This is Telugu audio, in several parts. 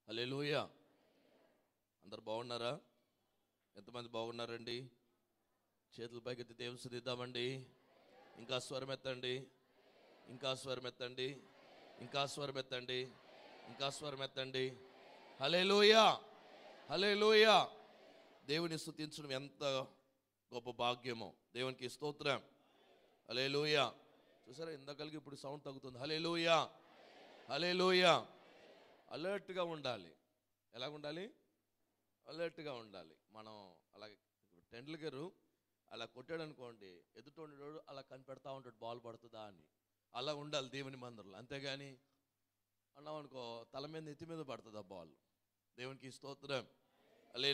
హల్లెలూయ అందరు బాగున్నారా ఎంతమంది బాగున్నారండి చేతుల పైకెత్తి దేవుని స్థుతిద్దామండి ఇంకా స్వరం ఎత్తండి ఇంకా స్వరం ఎత్తండి ఇంకా స్వరం ఎత్తండి ఇంకా స్వరం ఎత్తండి హల్లెలూయ హల్లెలూయ దేవుని స్థుతించడం ఎంత గొప్ప భాగ్యమో దేవునికి స్తోత్రం హల్లెలూయ చూసారా ఇందాకలికి ఇప్పుడు సౌండ్ తగ్గుతుంది హల్లెలూయ హల్లెలూయ అలర్ట్గా ఉండాలి ఎలా ఉండాలి అలర్ట్గా ఉండాలి మనం అలాగే టెండ్ల గారు అలా కొట్టాడు అనుకోండి ఎదుటోడు అలా కనిపెడతా ఉంటాడు బాల్ పడుతుందా అని అలా ఉండాలి దేవుని మందిరంలో అంతేగాని అన్నాం అనుకో తల మీద నెత్తి మీద పడుతుంది ఆ బాల్ దేవునికి స్తోత్రం అలే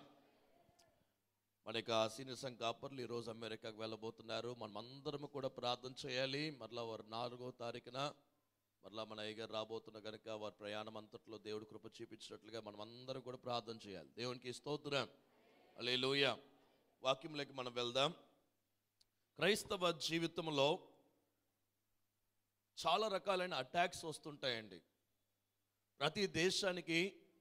మన యొక్క సీనియర్ సంఘ కాపర్లు ఈరోజు అమెరికాకు వెళ్ళబోతున్నారు మనం అందరం కూడా ప్రార్థన చేయాలి మరలా వారు నాలుగో తారీఖున మరలా మన అయ్యగారు రాబోతున్న కనుక వారి ప్రయాణం అంతట్లో దేవుడు కృప చూపించినట్లుగా మనం అందరం కూడా ప్రార్థన చేయాలి దేవునికి స్తోత్రం అలే వాక్యంలోకి మనం వెళ్దాం క్రైస్తవ జీవితంలో చాలా రకాలైన అటాక్స్ వస్తుంటాయండి ప్రతి దేశానికి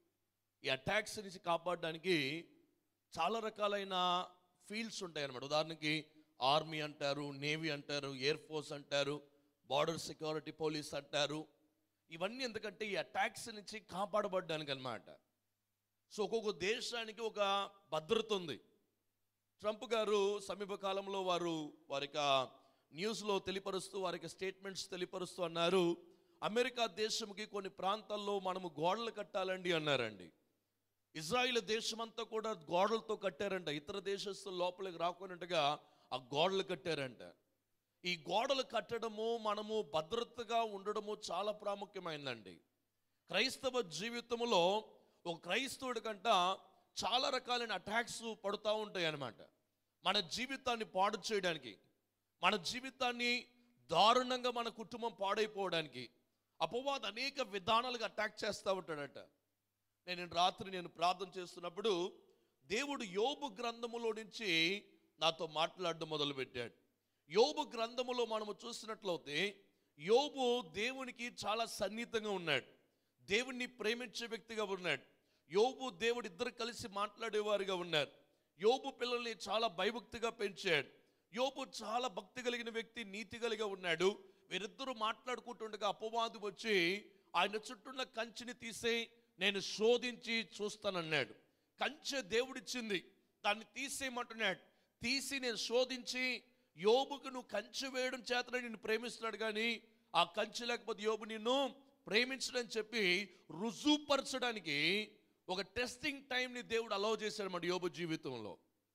ఈ అటాక్స్ నుంచి కాపాడడానికి చాలా రకాలైన ఫీల్డ్స్ ఉంటాయి అన్నమాట ఉదాహరణకి ఆర్మీ అంటారు నేవీ అంటారు ఎయిర్ ఫోర్స్ అంటారు బార్డర్ సెక్యూరిటీ పోలీస్ అంటారు ఇవన్నీ ఎందుకంటే ఈ అటాక్స్ నుంచి కాపాడబడ్డానికి అనమాట సో ఒక్కొక్క దేశానికి ఒక భద్రత ఉంది ట్రంప్ గారు సమీప కాలంలో వారు వారి యొక్క న్యూస్లో తెలియపరుస్తూ వారి యొక్క స్టేట్మెంట్స్ తెలియపరుస్తూ అన్నారు అమెరికా దేశంకి కొన్ని ప్రాంతాల్లో మనము గోడలు కట్టాలండి అన్నారండి ఇజ్రాయిల్ దేశమంతా కూడా గోడలతో కట్టారంట ఇతర దేశస్తులు లోపలికి రాకున్నట్టుగా ఆ గోడలు కట్టారంట ఈ గోడలు కట్టడము మనము భద్రతగా ఉండడము చాలా ప్రాముఖ్యమైందండి క్రైస్తవ జీవితంలో ఒక క్రైస్తవుడి కంట చాలా రకాలైన అటాక్స్ పడుతూ ఉంటాయి అన్నమాట మన జీవితాన్ని పాడు చేయడానికి మన జీవితాన్ని దారుణంగా మన కుటుంబం పాడైపోవడానికి అపవాద్ అనేక విధానాలుగా అటాక్ చేస్తూ ఉంటాడట నేను రాత్రి నేను ప్రార్థన చేస్తున్నప్పుడు దేవుడు యోబు గ్రంథములో నుంచి నాతో మాట్లాడడం మొదలుపెట్టాడు యోబు గ్రంథములో మనము చూసినట్లయితే యోబు దేవునికి చాలా సన్నిహితంగా ఉన్నాడు దేవుణ్ణి ప్రేమించే వ్యక్తిగా ఉన్నాడు యోబు దేవుడు ఇద్దరు కలిసి మాట్లాడేవారుగా ఉన్నారు యోబు పిల్లల్ని చాలా భయభక్తిగా పెంచాడు యోబు చాలా భక్తి కలిగిన వ్యక్తి నీతి కలిగా ఉన్నాడు వీరిద్దరూ మాట్లాడుకుంటుండగా అపవాది వచ్చి ఆయన చుట్టూన్న కంచిని తీసే నేను శోధించి చూస్తానన్నాడు కంచె దేవుడిచ్చింది దాన్ని తీసేయమంటున్నాడు తీసి నేను శోధించి యోబుకు నువ్వు కంచె వేయడం చేతనే నిన్ను ప్రేమిస్తున్నాడు కానీ ఆ కంచె లేకపోతే యోబు నిన్ను ప్రేమించడని చెప్పి రుజువుపరచడానికి ఒక టెస్టింగ్ టైంని దేవుడు అలౌ చేశాడు మన యోబు జీవితంలో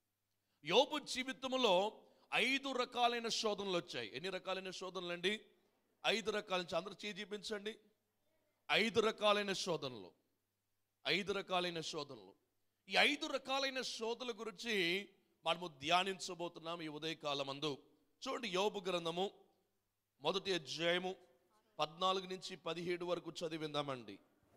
యోబు జీవితంలో ఐదు రకాలైన శోధనలు వచ్చాయి ఎన్ని రకాలైన శోధనలు అండి ఐదు రకాల నుంచి అందరూ చేయి చూపించండి ఐదు రకాలైన శోధనలు ఐదు రకాలైన శోధనలు ఈ ఐదు రకాలైన శోధనల గురించి మనము ధ్యానించబోతున్నాం ఈ ఉదయకాలం అందు చూడండి యోబు గ్రంథము మొదటి అధ్యాయము పద్నాలుగు నుంచి పదిహేడు వరకు చదివిందామండి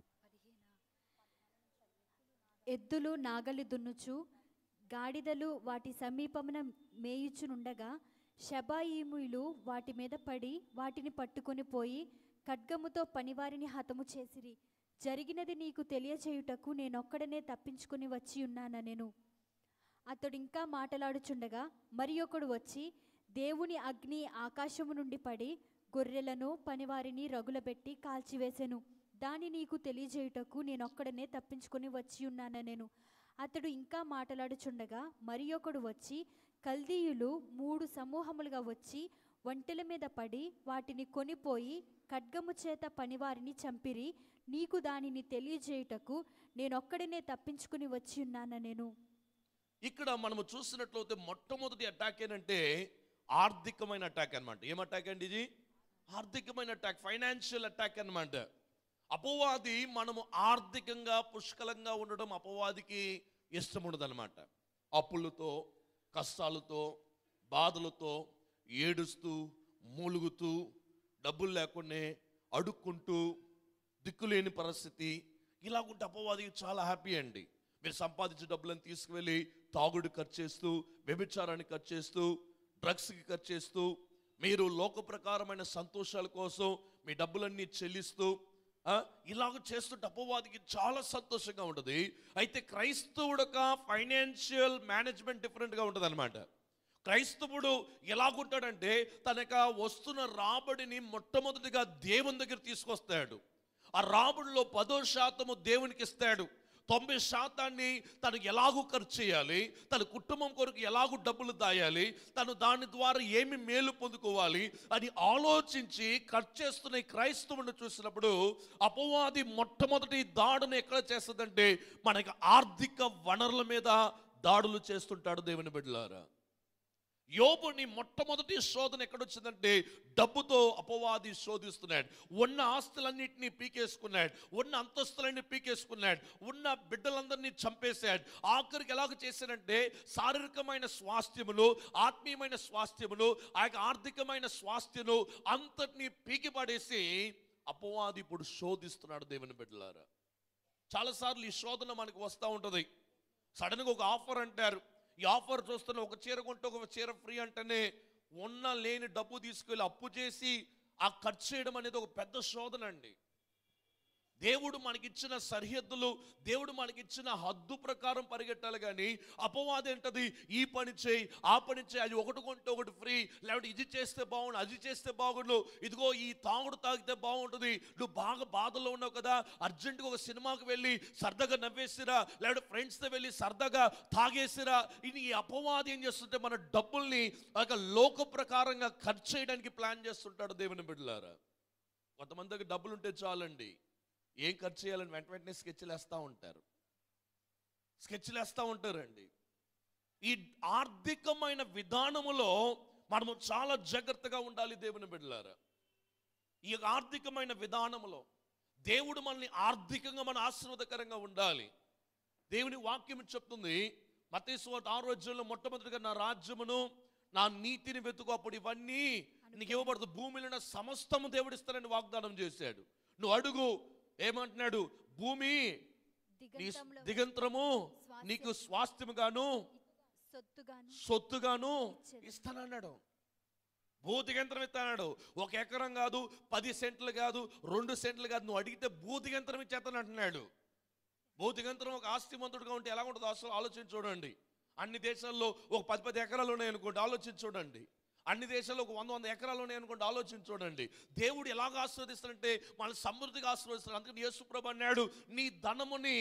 ఎద్దులు నాగలి దున్నుచు గాడిదలు వాటి సమీపమున మేయుచునుండగా శబాయిములు వాటి మీద పడి వాటిని పట్టుకొని పోయి ఖడ్గముతో పనివారిని హతము చేసిరి జరిగినది నీకు తెలియచేయుటకు నేనొక్కడనే తప్పించుకుని వచ్చి ఉన్నాన నేను అతడు ఇంకా మాటలాడుచుండగా మరి ఒకడు వచ్చి దేవుని అగ్ని ఆకాశము నుండి పడి గొర్రెలను పనివారిని రగులబెట్టి కాల్చివేసెను దాని నీకు తెలియజేయుటకు నేనొక్కడనే తప్పించుకొని వచ్చి ఉన్నాన నేను అతడు ఇంకా మాటలాడుచుండగా మరి ఒకడు వచ్చి కల్దీయులు మూడు సమూహములుగా వచ్చి ఒంటెల మీద పడి వాటిని కొనిపోయి ఖడ్గము చేత పనివారిని చంపిరి నీకు దానిని తెలియజేయుటకు నేనొక్కడనే తప్పించుకుని వచ్చి ఉన్నాన నేను ఇక్కడ మనము చూసినట్లయితే మొట్టమొదటి అటాక్ ఏంటంటే ఆర్థికమైన అటాక్ అన్నమాట ఏం అటాక్ అండి ఇది ఆర్థికమైన అటాక్ ఫైనాన్షియల్ అటాక్ అన్నమాట అపవాది మనము ఆర్థికంగా పుష్కలంగా ఉండడం అపవాదికి ఇష్టం ఉండదన్నమాట అప్పులతో కష్టాలతో బాధలతో ఏడుస్తూ మూలుగుతూ డబ్బులు లేకుండా అడుక్కుంటూ దిక్కులేని పరిస్థితి ఇలాగుంటే అపవాదికి చాలా హ్యాపీ అండి మీరు సంపాదించిన డబ్బులను తీసుకువెళ్ళి తాగుడు ఖర్చు చేస్తూ వ్యభిచారాన్ని ఖర్చు చేస్తూ డ్రగ్స్కి ఖర్చు చేస్తూ మీరు లోక ప్రకారమైన సంతోషాల కోసం మీ డబ్బులన్నీ చెల్లిస్తూ ఆ, ఇలాగ చేస్తుంటే అపవాదికి చాలా సంతోషంగా ఉంటుంది అయితే క్రైస్తవుడు ఒక ఫైనాన్షియల్ మేనేజ్మెంట్ డిఫరెంట్గా ఉంటుంది అనమాట క్రైస్తవుడు ఎలాగుంటాడంటే తన యొక్క వస్తున్న రాబడిని మొట్టమొదటిగా దేవుని దగ్గర తీసుకొస్తాడు ఆ రాబడిలో పదో శాతము దేవునికి ఇస్తాడు తొంభై శాతాన్ని తను ఎలాగూ ఖర్చు చేయాలి తన కుటుంబం కొరకు ఎలాగూ డబ్బులు దాయాలి తను దాని ద్వారా ఏమి మేలు పొందుకోవాలి అని ఆలోచించి ఖర్చు చేస్తున్న ఈ క్రైస్తవుని చూసినప్పుడు అపవాది మొట్టమొదటి దాడును ఎక్కడ చేస్తుందంటే మనకి ఆర్థిక వనరుల మీద దాడులు చేస్తుంటాడు దేవుని బిడ్డలారా యోబుని మొట్టమొదటి శోధన ఎక్కడొచ్చిందంటే డబ్బుతో అపవాది శోధిస్తున్నాడు ఉన్న ఆస్తులన్నింటినీ పీకేసుకున్నాడు ఉన్న అంతస్తులన్నీ పీకేసుకున్నాడు ఉన్న బిడ్డలందరినీ చంపేశాడు ఆఖరికి ఎలాగ చేశాడంటే శారీరకమైన స్వాస్థ్యములు ఆత్మీయమైన స్వాస్థ్యములు ఆ యొక్క ఆర్థికమైన స్వాస్థ్యను అంతటినీ పీకి పడేసి అపవాది ఇప్పుడు శోధిస్తున్నాడు దేవుని బిడ్డలారా చాలాసార్లు ఈ శోధన మనకు వస్తూ ఉంటుంది సడన్గా ఒక ఆఫర్ అంటారు ఈ ఆఫర్ చూస్తున్న ఒక చీర కొంటే ఒక చీర ఫ్రీ అంటేనే ఉన్న లేని డబ్బు తీసుకెళ్ళి అప్పు చేసి ఆ ఖర్చు చేయడం అనేది ఒక పెద్ద శోధన అండి దేవుడు మనకిచ్చిన సరిహద్దులు దేవుడు మనకిచ్చిన హద్దు ప్రకారం పరిగెట్టాలి కానీ అపవాదం ఏంటది ఈ పని చేయి ఆ పని చేయి అది ఒకటి కొంటే ఒకటి ఫ్రీ లేకపోతే ఇది చేస్తే బాగుండు అది చేస్తే బాగుండు ఇదిగో ఈ తాగుడు తాగితే బాగుంటుంది నువ్వు బాగా బాధలో ఉన్నావు కదా అర్జెంటుగా ఒక సినిమాకి వెళ్ళి సరదాగా నవ్వేసిరా లేకపోతే ఫ్రెండ్స్తో వెళ్ళి సరదాగా తాగేసిరా ఇది ఈ అపవాది ఏం చేస్తుంటే మన డబ్బుల్ని ఒక లోక ప్రకారంగా ఖర్చు చేయడానికి ప్లాన్ చేస్తుంటాడు దేవుని బిడ్డలారా కొంతమంది దగ్గర డబ్బులు ఉంటే చాలండి ఏం ఖర్చు చేయాలని వెంట వెంటనే స్కెచ్లు వేస్తూ ఉంటారు స్కెచ్లు వేస్తూ ఉంటారండి ఈ ఆర్థికమైన విధానములో మనము చాలా జాగ్రత్తగా ఉండాలి దేవుని బిడ్డలారా ఈ యొక్క ఆర్థికమైన విధానములో దేవుడు మనల్ని ఆర్థికంగా మన ఆశీర్వాదకరంగా ఉండాలి దేవుని వాక్యం చెప్తుంది మతేశ్వర ఆరోగ్యంలో మొట్టమొదటిగా నా రాజ్యమును నా నీతిని వెతుకు అప్పుడు ఇవన్నీ నీకు ఇవ్వబడదు భూమిలో ఉన్న సమస్తము దేవుడిస్తానని వాగ్దానం చేశాడు నువ్వు అడుగు ఏమంటున్నాడు భూమి నీ దిగంతంలో దిగంతరము నీకు స్వాస్థ్యముగాను సొత్తుగాను సొత్తుగాను ఇచ్చేది. ఇస్తానన్నాడు భూదిగంతరం ఇస్తానాడు ఒక ఎకరం కాదు పది సెంట్లు కాదు రెండు సెంట్లు కాదు నువ్వు అడిగితే భూదిగంతరం ఇచ్చేస్తాను అంటున్నాడు భూదిగంతరం ఒక ఆస్తిమంతుడుగా ఉంటే ఎలా ఉంటుందో అసలు ఆలోచించి చూడండి అన్ని దేశాల్లో ఒక పది పది ఎకరాలు ఉన్నాయనుకోండి ఆలోచించి చూడండి అన్ని దేశాల్లో ఒక వంద వంద ఎకరాలు ఉన్నాయనుకోండి ఆలోచించి చూడండి దేవుడు ఎలాగ ఆశీర్వదిస్తాడంటే మన సమృద్ధిగా ఆశీర్వదిస్తాడు అందుకని యేసుప్రభు అన్నాడు నీ ధనముని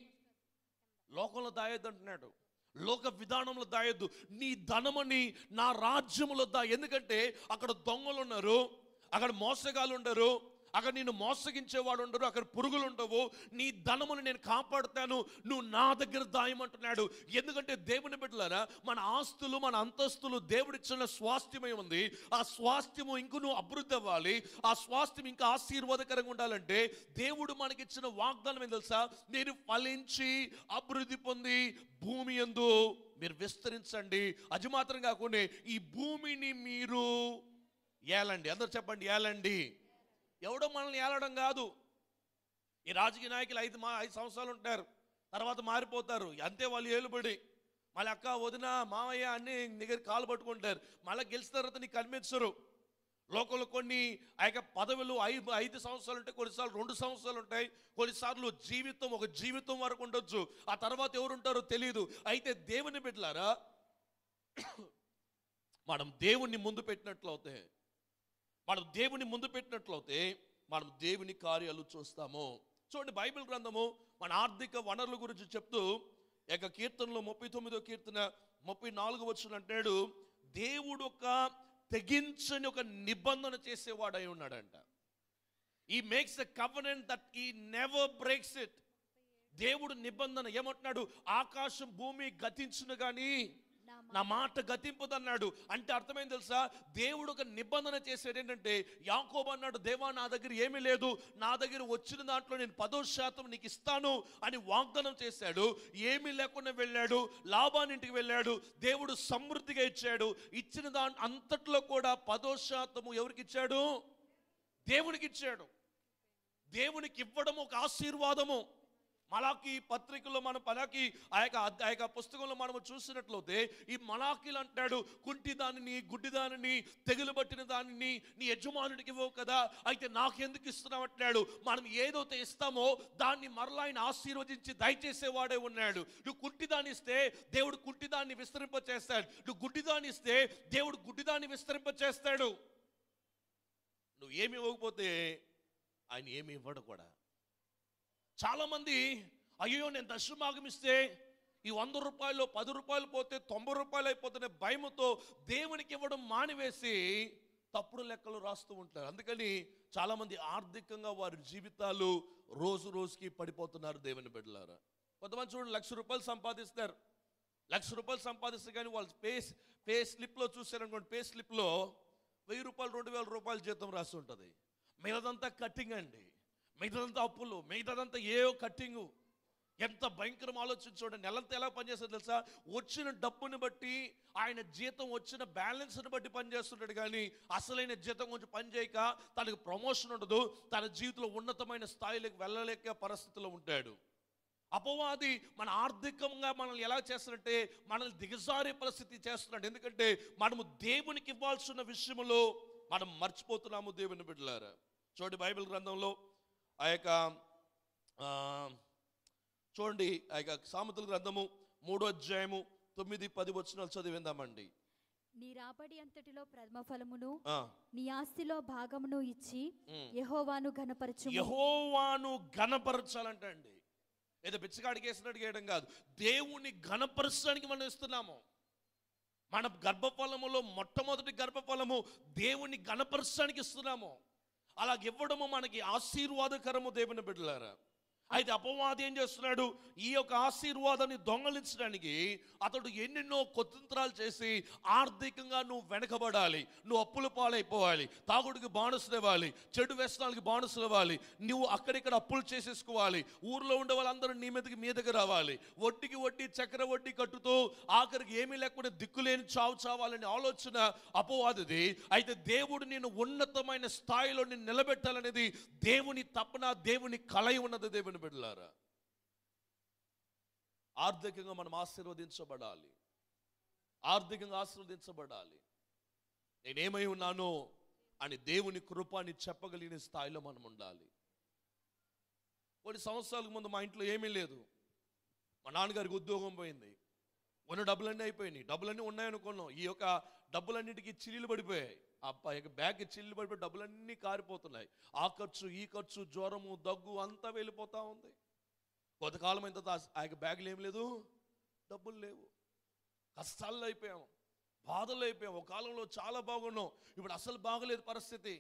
లోకంలో దాయొద్దు అంటున్నాడు లోక విధానంలో దాయొద్దు నీ ధనమని నా రాజ్యములో దా ఎందుకంటే అక్కడ దొంగలు ఉన్నారు అక్కడ మోసగాళ్ళు ఉండరు అక్కడ నేను మోసగించేవాడు ఉండరు అక్కడ పురుగులు ఉండవు నీ ధనమును నేను కాపాడుతాను నువ్వు నా దగ్గర దాయమంటున్నాడు ఎందుకంటే దేవుని బిడ్డలారా మన ఆస్తులు మన అంతస్తులు దేవుడిచ్చిన స్వాస్థ్యమై ఉంది ఆ స్వాస్థ్యము ఇంక నువ్వు అభివృద్ధి అవ్వాలి ఆ స్వాస్థ్యం ఇంకా ఆశీర్వాదకరంగా ఉండాలంటే దేవుడు మనకిచ్చిన వాగ్దానం ఏం తెలుసా మీరు ఫలించి అభివృద్ధి పొంది భూమి ఎందు మీరు విస్తరించండి అది మాత్రం కాకుండా ఈ భూమిని మీరు ఏలండి అందరు చెప్పండి ఏలండి ఎవడో మనల్ని ఏలడం కాదు ఈ రాజకీయ నాయకులు ఐదు మా ఐదు సంవత్సరాలు ఉంటారు తర్వాత మారిపోతారు అంతే వాళ్ళు ఏలుబడి మళ్ళీ అక్క వదిన మామయ్య అన్ని దగ్గర కాలు పట్టుకుంటారు మళ్ళీ గెలిచిన తర్వాత నీకు కనిపించరు లోకంలో కొన్ని ఆ యొక్క పదవులు ఐదు ఐదు సంవత్సరాలు ఉంటాయి కొన్నిసార్లు రెండు సంవత్సరాలు ఉంటాయి కొన్నిసార్లు జీవితం ఒక జీవితం వరకు ఉండొచ్చు ఆ తర్వాత ఎవరు ఉంటారో తెలియదు అయితే దేవుని బిడ్డలారా మనం దేవుణ్ణి ముందు పెట్టినట్లయితే మనం దేవుని ముందు పెట్టినట్లయితే మనం దేవుని కార్యాలు చూస్తాము చూడండి బైబిల్ గ్రంథము మన ఆర్థిక వనరుల గురించి చెప్తూ ఈ యొక్క కీర్తనలో ముప్పై తొమ్మిదో కీర్తన ముప్పై నాలుగు వచ్చిన అంటాడు దేవుడు ఒక తెగించని ఒక నిబంధన చేసేవాడై ఉన్నాడంట he makes the covenant that he never breaks it దేవుడు నిబంధన ఏమంటున్నాడు ఆకాశం భూమి గతించును కానీ నా నా మాట గతింపుదన్నాడు అంటే అర్థమైంది తెలుసా దేవుడు ఒక నిబంధన చేసేది ఏంటంటే యాకోబు అన్నాడు దేవా నా దగ్గర ఏమీ లేదు నా దగ్గర వచ్చిన దాంట్లో నేను పదో శాతం నీకు ఇస్తాను అని వాగ్దానం చేశాడు ఏమీ లేకుండా వెళ్ళాడు లాభానింటికి వెళ్ళాడు దేవుడు సమృద్ధిగా ఇచ్చాడు ఇచ్చిన దాని అంతట్లో కూడా పదో శాతము ఎవరికి ఇచ్చాడు దేవునికి ఇచ్చాడు దేవునికి ఇవ్వడం ఒక ఆశీర్వాదము మలాకి పత్రికలో మనం మలాకి ఆ యొక్క ఆ యొక్క పుస్తకంలో మనం చూసినట్లయితే ఈ మలాకిలు అంటాడు కుంటి దానిని గుడ్డి దానిని తెగులు పట్టిన దానిని నీ యజమానుడికి ఇవ్వవు కదా అయితే నాకెందుకు ఇస్తున్నావు అంటాడు మనం ఏదైతే ఇస్తామో దాన్ని మరలా ఆయన ఆశీర్వదించి దయచేసేవాడే ఉన్నాడు నువ్వు కుంటిదాన్ని ఇస్తే దేవుడు కుంటిదాన్ని విస్తరింపచేస్తాడు నువ్వు గుడ్డిదాన్ని ఇస్తే దేవుడు గుడ్డిదాన్ని విస్తరింపచేస్తాడు నువ్వు ఏమి ఇవ్వకపోతే ఆయన ఏమి ఇవ్వడు కూడా చాలా మంది అయ్యో నేను దశమాగం ఇస్తే ఈ వంద రూపాయలు పది రూపాయలు పోతే తొంభై రూపాయలు అయిపోతున్న భయముతో దేవునికి ఇవ్వడం మానివేసి తప్పుడు లెక్కలు రాస్తూ ఉంటారు అందుకని చాలా మంది ఆర్థికంగా వారి జీవితాలు రోజు రోజుకి పడిపోతున్నారు దేవుని బిడ్డలారా కొంతమంది చూడండి లక్ష రూపాయలు సంపాదిస్తారు లక్ష రూపాయలు సంపాదిస్తే కానీ వాళ్ళు పే పే స్లిప్లో చూసారనుకోండి పే స్లిప్లో వెయ్యి రూపాయలు రెండు వేల రూపాయల జీతం రాసి ఉంటుంది మిగతాదంతా కట్టింగ్ అండి మిగతాదంతా అప్పులు మిగతాదంతా ఏవో కట్టింగు ఎంత భయంకరం ఆలోచించండి నెలంతా ఎలా పనిచేస్తుంది తెలుసా వచ్చిన డబ్బుని బట్టి ఆయన జీతం వచ్చిన బ్యాలెన్స్ని బట్టి పనిచేస్తుంటాడు కానీ అసలైన జీతం కొంచెం పని చేయక తనకు ప్రమోషన్ ఉండదు తన జీవితంలో ఉన్నతమైన స్థాయిలోకి వెళ్ళలేక పరిస్థితిలో ఉంటాడు అపవాది మన ఆర్థికంగా మనల్ని ఎలా చేస్తున్నట్టే మనల్ని దిగజారే పరిస్థితి చేస్తున్నాడు ఎందుకంటే మనము దేవునికి ఇవ్వాల్సిన విషయంలో మనం మర్చిపోతున్నాము దేవుని బిడ్డలారా చూడండి బైబిల్ గ్రంథంలో ఆ యొక్క ఆ, చూడండి ఆ యొక్క సామెతల గ్రంథము మూడో అధ్యాయము తొమ్మిది పది వచనాలు చదివిందామండి నీ రాబడి అంతటిలో ప్రథమ ఫలమును ఆ, నీ ఆస్తిలో భాగమును ఇచ్చి ఉమ్. యెహోవాను ఘనపరచుము యహోవాను ఘనపరచాలంట అండి ఏదో బిచ్చగాడికి వేసినట్టు చేయడం కాదు దేవుని ఘనపరచడానికి మనం ఇస్తున్నాము మన గర్భఫలములో మొట్టమొదటి గర్భఫలము దేవుని ఘనపరచడానికి ఇస్తున్నాము అలా ఇవ్వడము మనకి ఆశీర్వాదకరము దేవుని బిడ్డలారా అయితే అపవాది ఏం చేస్తున్నాడు ఈ యొక్క ఆశీర్వాదాన్ని దొంగలించడానికి అతడు ఎన్నెన్నో కొత్తంత్రాలు చేసి ఆర్థికంగా నువ్వు వెనకబడాలి నువ్వు అప్పుల పాలైపోవాలి తాగుడికి బాణసులు ఇవ్వాలి చెడు వ్యసనాలకి బాణసులు ఇవ్వాలి నువ్వు అక్కడిక్కడ అప్పులు చేసేసుకోవాలి ఊర్లో ఉండే వాళ్ళందరూ నీ మీదకి మీదకి రావాలి వడ్డీకి వడ్డీ చక్ర వడ్డీ కట్టుతూ ఆఖరికి ఏమీ లేకుండా దిక్కులేని చావు చావాలని ఆలోచన అపవాదిది అయితే దేవుడు నేను ఉన్నతమైన స్థాయిలో నేను నిలబెట్టాలనేది దేవుని తపన దేవుని కలయి ఉన్నది దేవుని బిడ్డలారా ఆర్థికంగా మనం ఆశీర్వదించబడాలి ఆర్థికంగా ఆశీర్వదించబడాలి నేనేమై ఉన్నానో అని దేవుని కృపాన్ని చెప్పగలిగిన స్థాయిలో మనం ఉండాలి కొన్ని సంవత్సరాలకు ముందు మా ఇంట్లో ఏమీ లేదు మా నాన్నగారికి ఉద్యోగం పోయింది ఉన్న డబ్బులన్నీ అయిపోయినాయి డబ్బులన్నీ ఉన్నాయనుకున్నాం ఈ యొక్క డబ్బులన్నిటికీ చిల్లులు పడిపోయాయి ఆ ప- యొక్క బ్యాగ్ చిల్లు పడిపోయి డబ్బులన్నీ కారిపోతున్నాయి ఆ ఖర్చు ఈ ఖర్చు జ్వరము దగ్గు అంతా వెళ్ళిపోతా ఉంది కొంతకాలం అయిన తర్వాత ఆ యొక్క బ్యాగులు ఏం లేదు డబ్బులు లేవు కష్టాల్లో అయిపోయాము బాధలు అయిపోయాం ఒక కాలంలో చాలా బాగున్నాం ఇప్పుడు అసలు బాగలేదు పరిస్థితి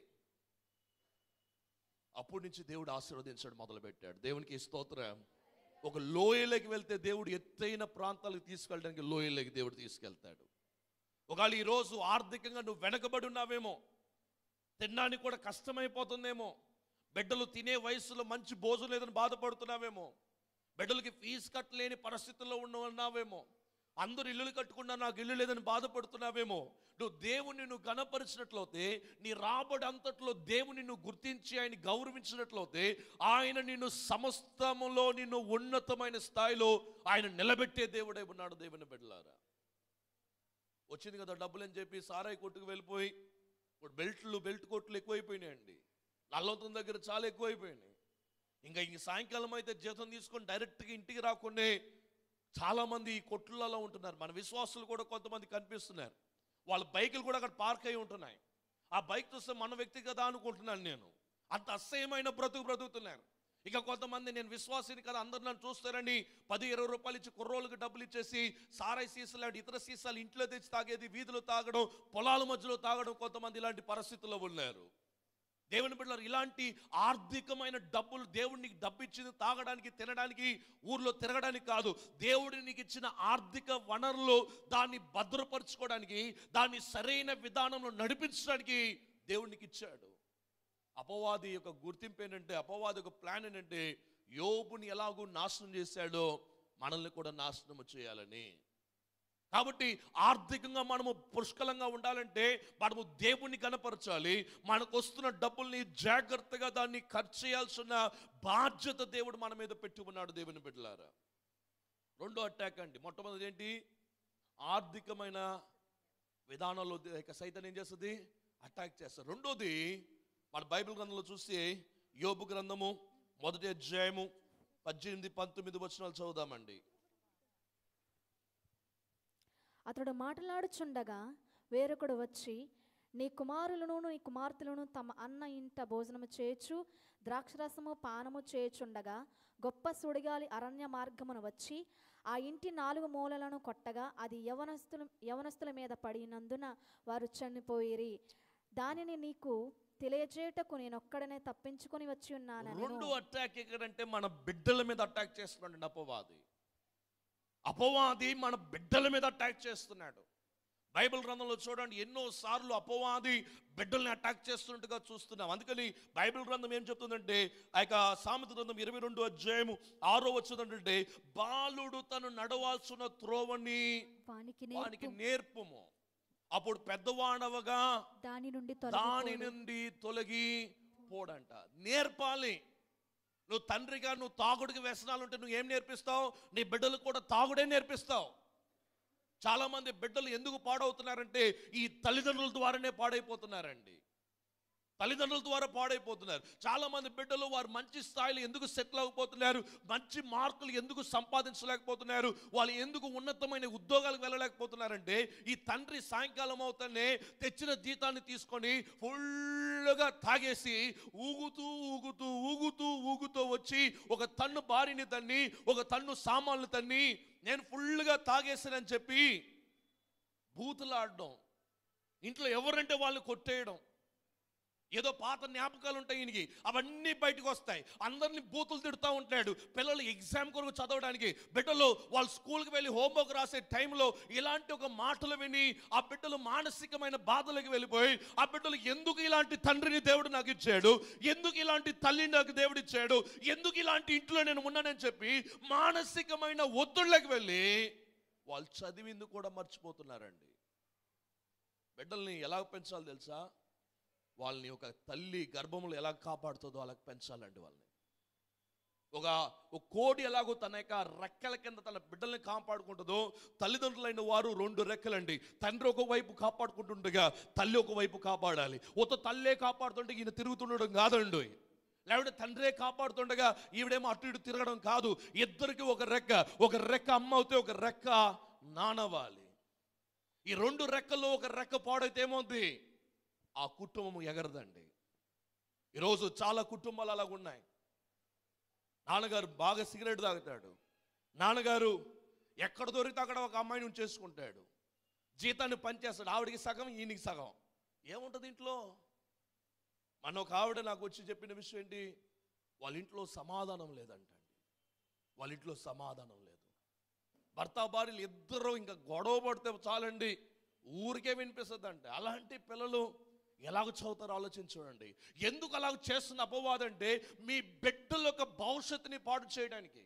అప్పటి నుంచి దేవుడు ఆశీర్వదించడం మొదలుపెట్టాడు దేవునికి స్తోత్రం ఒక లోయలోకి వెళ్తే దేవుడు ఎత్తైన ప్రాంతాలకు తీసుకెళ్ళడానికి లోయలోకి దేవుడు తీసుకెళ్తాడు ఒకవేళ ఈరోజు ఆర్థికంగా నువ్వు వెనకబడి ఉన్నావేమో తినడానికి కూడా కష్టమైపోతుందేమో బిడ్డలు తినే వయసులో మంచి భోజనం లేదని బాధపడుతున్నావేమో బిడ్డలకి ఫీజు కట్టలేని పరిస్థితుల్లో ఉన్న ఉన్నావేమో అందరు ఇల్లులు కట్టుకున్నా నాకు ఇల్లు లేదని బాధపడుతున్నావేమో నువ్వు దేవుని నువ్వు గణపరిచినట్లయితే నీ రాబడి అంతట్లో దేవుని నువ్వు గుర్తించి ఆయన గౌరవించినట్లయితే ఆయన నిన్ను సమస్తములో నిన్ను ఉన్నతమైన స్థాయిలో ఆయన నిలబెట్టే దేవుడై ఉన్నాడు దేవుని బిడ్డలారా వచ్చింది కదా డబ్బులు అని చెప్పి సారాయి కొట్టుకు వెళ్ళిపోయి ఇప్పుడు బెల్ట్లు బెల్ట్ కొట్లు ఎక్కువైపోయినాయండి నల్లవతం దగ్గర చాలా ఎక్కువైపోయినాయి ఇంకా ఇంక సాయంకాలం అయితే జీతం తీసుకొని డైరెక్ట్గా ఇంటికి రాకుండా చాలామంది ఈ కొట్లలో ఉంటున్నారు మన విశ్వాసులు కూడా కొంతమంది కనిపిస్తున్నారు వాళ్ళ బైకులు కూడా అక్కడ పార్క్ అయి ఉంటున్నాయి ఆ బైక్ చూస్తే మన వ్యక్తి కదా అనుకుంటున్నాను నేను అంత అసహ్యమైన బ్రతుకు బ్రతుకుతున్నారు ఇక కొంతమంది నేను విశ్వాసిని కదా అందరు నన్ను చూస్తారని పది ఇరవై రూపాయలు ఇచ్చి కుర్రోళ్ళకి డబ్బులు ఇచ్చేసి సారాయి సీసాలు లాంటి ఇతర సీసాలు ఇంట్లో తెచ్చి తాగేది వీధిలో తాగడం పొలాల మధ్యలో తాగడం కొంతమంది ఇలాంటి పరిస్థితుల్లో ఉన్నారు దేవుని బిడ్డలారు ఇలాంటి ఆర్థికమైన డబ్బులు దేవుడు నీకు డబ్బు ఇచ్చింది తాగడానికి తినడానికి ఊర్లో తిరగడానికి కాదు దేవుడు నీకు ఇచ్చిన ఆర్థిక వనరులు దాన్ని భద్రపరచుకోవడానికి దాన్ని సరైన విధానంలో నడిపించడానికి దేవుడు నీకు ఇచ్చాడు అపవాది యొక్క గుర్తింపు ఏంటంటే అపవాది యొక్క ప్లాన్ ఏంటంటే యోబుని ఎలాగూ నాశనం చేశాడో మనల్ని కూడా నాశనం చేయాలని కాబట్టి ఆర్థికంగా మనము పుష్కలంగా ఉండాలంటే మనము దేవుణ్ణి కనపరచాలి మనకు వస్తున్న డబ్బుల్ని జాగ్రత్తగా దాన్ని ఖర్చు చేయాల్సిన బాధ్యత దేవుడు మన మీద పెట్టి ఉన్నాడు దేవుని బిడ్డలారా రెండో అటాక్ అండి మొట్టమొదటి ఏంటి ఆర్థికమైన విధానంలో ఇక సైతం ఏం చేస్తుంది అటాక్ చేస్తారు రెండోది మన బైబిల్ గ్రంథంలో చూస్తే యోబు గ్రంథము మొదటి అధ్యాయము పద్దెనిమిది పంతొమ్మిది వచనాలు చదువుదామండి అతడు మాట్లాడుచుండగా వేరొకడు వచ్చి నీ కుమారులను నీ కుమార్తెలను తమ అన్న ఇంట భోజనము చేయొచ్చు ద్రాక్షరసము పానము చేయుచుండగా గొప్ప సుడిగాలి అరణ్య మార్గమున వచ్చి ఆ ఇంటి నాలుగు మూలలను కొట్టగా అది యవనస్తుల యవనస్తుల మీద పడినందున వారు చనిపోయిరి దానిని నీకు తెలియజేయటకు నేనొక్కడనే తప్పించుకొని వచ్చి ఉన్నానని రెండు అటాక్ ఎక్కడంటే మన బిడ్డల మీద అటాక్ చేస్తున్నాడు అపవాది అపవాది మన బిడ్డల మీద అటాక్ చేస్తున్నాడు బైబిల్ గ్రంథంలో చూడండి ఎన్నో సార్లు అపవాది బిడ్డల్ని అటాక్ చేస్తున్నట్టుగా చూస్తున్నాం అందుకని బైబిల్ గ్రంథం ఏం చెప్తుందంటే ఆ యొక్క సామెత గ్రంథం ఇరవై రెండు అధ్యాయము ఆరో వచ్చిందంటే బాలుడు తను నడవాల్సిన త్రోవని వానికి వానికి నేర్పు నేర్పుము అప్పుడు పెద్దవాడవగా దాని నుండి దాని తొలగి నుండి తొలగి పోడంట నేర్పాలి నువ్వు తండ్రిగా నువ్వు తాగుడికి వ్యసనాలు ఉంటే నువ్వు ఏం నేర్పిస్తావు నీ బిడ్డలకు కూడా తాగుడే నేర్పిస్తావు చాలా మంది బిడ్డలు ఎందుకు పాడవుతున్నారంటే ఈ తల్లిదండ్రుల ద్వారానే పాడైపోతున్నారండి తల్లిదండ్రుల ద్వారా పాడైపోతున్నారు చాలా మంది బిడ్డలు వారు మంచి స్థాయిలో ఎందుకు సెటిల్ అవ్వకపోతున్నారు మంచి మార్కులు ఎందుకు సంపాదించలేకపోతున్నారు వాళ్ళు ఎందుకు ఉన్నతమైన ఉద్యోగాలకు వెళ్ళలేకపోతున్నారంటే ఈ తండ్రి సాయంకాలం అవుతానే తెచ్చిన జీతాన్ని తీసుకొని ఫుల్గా తాగేసి ఊగుతూ ఊగుతూ ఊగుతూ ఊగుతూ వచ్చి ఒక తన్ను భార్యని తన్ని ఒక తన్ను సామాన్లు తన్ని నేను ఫుల్గా తాగేసానని చెప్పి బూతులాడడం ఇంట్లో ఎవరంటే వాళ్ళని కొట్టేయడం ఏదో పాత జ్ఞాపకాలు ఉంటాయి ఈయనకి అవన్నీ బయటకు వస్తాయి అందరినీ బూతులు తిడుతూ ఉంటాడు పిల్లలు ఎగ్జామ్ కొరకు చదవడానికి బిడ్డలు వాళ్ళు స్కూల్కి వెళ్ళి హోంవర్క్ రాసే టైంలో ఇలాంటి ఒక మాటలు విని ఆ బిడ్డలు మానసికమైన బాధలకు వెళ్ళిపోయి ఆ బిడ్డలు ఎందుకు ఇలాంటి తండ్రిని దేవుడు నాకు ఇచ్చాడు ఎందుకు ఇలాంటి తల్లిని నాకు దేవుడు ఇచ్చాడు ఎందుకు ఇలాంటి ఇంట్లో నేను ఉన్నానని చెప్పి మానసికమైన ఒత్తిళ్ళకి వెళ్ళి వాళ్ళు చదివింది కూడా మర్చిపోతున్నారండి బిడ్డల్ని ఎలా పెంచాలో తెలుసా వాళ్ళని ఒక తల్లి గర్భములు ఎలా కాపాడుతుందో అలా పెంచాలండి వాళ్ళని ఒక ఒక కోడి ఎలాగో తన యొక్క రెక్కల కింద తన బిడ్డల్ని కాపాడుకుంటుందో తల్లిదండ్రులైన వారు రెండు రెక్కలండి తండ్రి ఒక వైపు కాపాడుకుంటుండగా తల్లి ఒక వైపు కాపాడాలి ఒక తల్లే కాపాడుతుంటే ఈయన తిరుగుతుండడం కాదండి లేకపోతే తండ్రే కాపాడుతుండగా ఈవిడేమో అటు ఇటు తిరగడం కాదు ఇద్దరికి ఒక రెక్క ఒక రెక్క అమ్మ అవుతే ఒక రెక్క నానవాలి ఈ రెండు రెక్కల్లో ఒక రెక్క పాడైతే ఏమవుతుంది ఆ కుటుంబం ఎగరదండి ఈరోజు చాలా కుటుంబాలు అలాగ ఉన్నాయి నాన్నగారు బాగా సిగరెట్ తాగుతాడు నాన్నగారు ఎక్కడ దొరికితే అక్కడ ఒక అమ్మాయిని ఉంచేసుకుంటాడు జీతాన్ని పనిచేస్తాడు ఆవిడికి సగం ఈయనకి సగం ఏముంటుంది ఇంట్లో మన ఒక ఆవిడ నాకు వచ్చి చెప్పిన విషయం ఏంటి వాళ్ళ ఇంట్లో సమాధానం లేదంటండి వాళ్ళ ఇంట్లో సమాధానం లేదు భర్త భార్యలు ఇద్దరు ఇంకా గొడవ పడితే చాలండి ఊరికే వినిపిస్తుంది అంటే అలాంటి పిల్లలు ఎలాగ చదువుతారో ఆలోచించి చూడండి ఎందుకు అలాగ చేస్తున్న అపవాదం అంటే మీ బిడ్డల యొక్క భవిష్యత్తుని పాడు చేయడానికి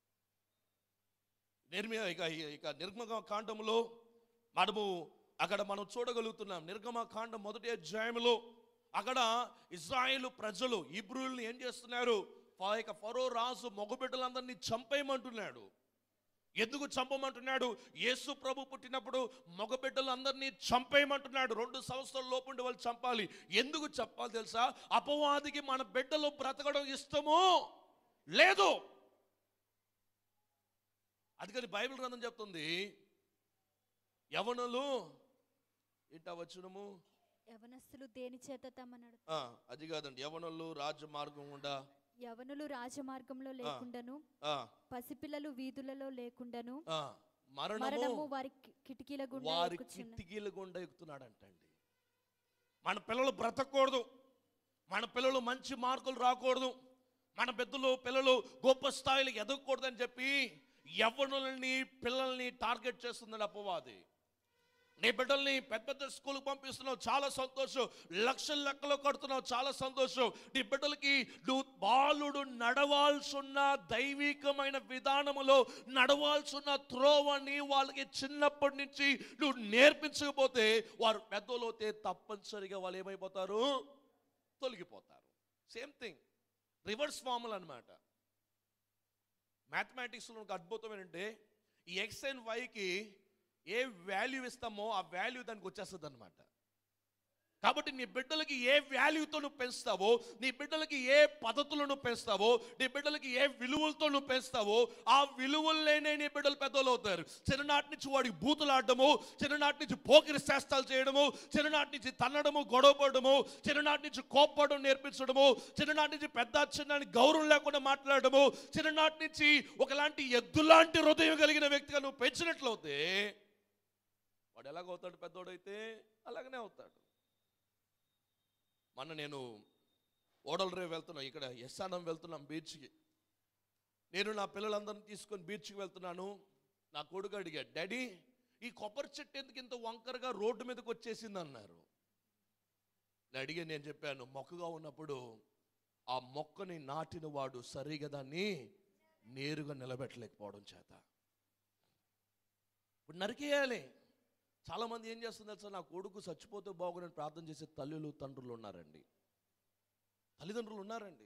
నిర్మి ఇక ఇక నిర్గమ కాండములో మనము అక్కడ మనం చూడగలుగుతున్నాం నిర్గమ కాండం మొదటి అధ్యాయంలో అక్కడ ఇజ్రాయేలు ప్రజలు ఇబ్రుల్ని ఏం చేస్తున్నారు ఫా- ఇక ఫరో రాజు మగబిడ్డలందరినీ చంపేయమంటున్నాడు ఎందుకు చంపమంటున్నాడు యేసు ప్రభు పుట్టినప్పుడు మగబిడ్డలందరినీ చంపేయమంటున్నాడు రెండు సంవత్సరాల లోపుండి వాళ్ళు చంపాలి ఎందుకు చెప్పాలి తెలుసా అపవాదికి మన బిడ్డలు బ్రతకడం ఇష్టము లేదు అందుకని బైబిల్ గ్రంథం చెప్తుంది యవనులు ఇంట వచ్చునము యవనస్తులు దేని చేత తమ నడు ఆ, అది కాదండి యవనులు రాజమార్గం గుండా యవనులు రాజమార్గంలో లేకుండాను ఆ, పసిపిల్లలు వీధులలో లేకుండాను ఆ, మరణము మరణము వారి కి- కిటికీల గుండా వారి ఎక్కుచున్న కిటికీల గుండా ఎక్కుతున్నాడంటండి మన పిల్లలు బ్రతకూడదు మన పిల్లలు మంచి మార్కులు రాకూడదు మన పెద్దలు పిల్లలు గొప్ప స్థాయిలో ఎదగకూడదని చెప్పి యవ్వనులని పిల్లల్ని టార్గెట్ చేస్తుందని అపవాది నీ బిడ్డల్ని పెద్ద పెద్ద స్కూల్కి పంపిస్తున్నావు చాలా సంతోషం లక్షల లెక్కలో కడుతున్నావు చాలా సంతోషం నీ బిడ్డలకి నువ్వు బాలుడు నడవాల్సిన దైవికమైన విధానములో నడవాల్సిన త్రోవని వాళ్ళకి చిన్నప్పటి నుంచి నువ్వు నేర్పించకపోతే వారు పెద్దలోతే తప్పనిసరిగా వాళ్ళు ఏమైపోతారు తొలగిపోతారు సేమ్ థింగ్ రివర్స్ ఫార్ములా అనమాట మ్యాథమెటిక్స్లో ఒక అద్భుతం ఏంటంటే ఈ ఎక్స్ అండ్ వైకి ఏ వాల్యూ ఇస్తామో ఆ వాల్యూ దానికి వచ్చేస్తుంది అనమాట కాబట్టి నీ బిడ్డలకి ఏ వాల్యూతో నువ్వు పెంచుతావో నీ బిడ్డలకి ఏ పద్ధతులను పెంచుతావో నీ బిడ్డలకి ఏ విలువలతో నువ్వు పెంచుతావో ఆ విలువల్లోనే నీ బిడ్డలు పెద్దలు అవుతారు చిన్ననాటి నుంచి వాడికి బూతులు ఆడడము చిన్ననాటి నుంచి పోకిరి శాస్త్రాలు చేయడము చిన్ననాటి నుంచి తన్నడము గొడవపడము చిన్ననాటి నుంచి కోప్పడడం నేర్పించడము చిన్ననాటి నుంచి పెద్ద చిన్నని గౌరవం లేకుండా మాట్లాడడము చిన్ననాటి నుంచి ఒకలాంటి ఎద్దులాంటి హృదయం కలిగిన వ్యక్తిగా నువ్వు పెంచినట్లయితే వాడు ఎలాగవుతాడు పెద్దోడైతే అలాగనే అవుతాడు మొన్న నేను ఓడల రేవు వెళ్తున్నాను ఇక్కడ ఎస్ఆనం వెళ్తున్నాం బీచ్కి నేను నా పిల్లలందరిని తీసుకొని బీచ్కి వెళ్తున్నాను నా కొడుకు అడిగాడు డాడీ ఈ కొబ్బరి చెట్టు ఎందుకు ఇంత వంకరగా రోడ్డు మీదకి వచ్చేసింది అన్నారు నేను అడిగి నేను చెప్పాను మొక్కగా ఉన్నప్పుడు ఆ మొక్కని నాటిన వాడు సరిగా దాన్ని నేరుగా నిలబెట్టలేకపోవడం చేత ఇప్పుడు నరికేయాలి చాలామంది ఏం చేస్తుంది తెలుసా నా కొడుకు చచ్చిపోతే బాగునని ప్రార్థన చేసే తల్లులు తండ్రులు ఉన్నారండి తల్లిదండ్రులు ఉన్నారండి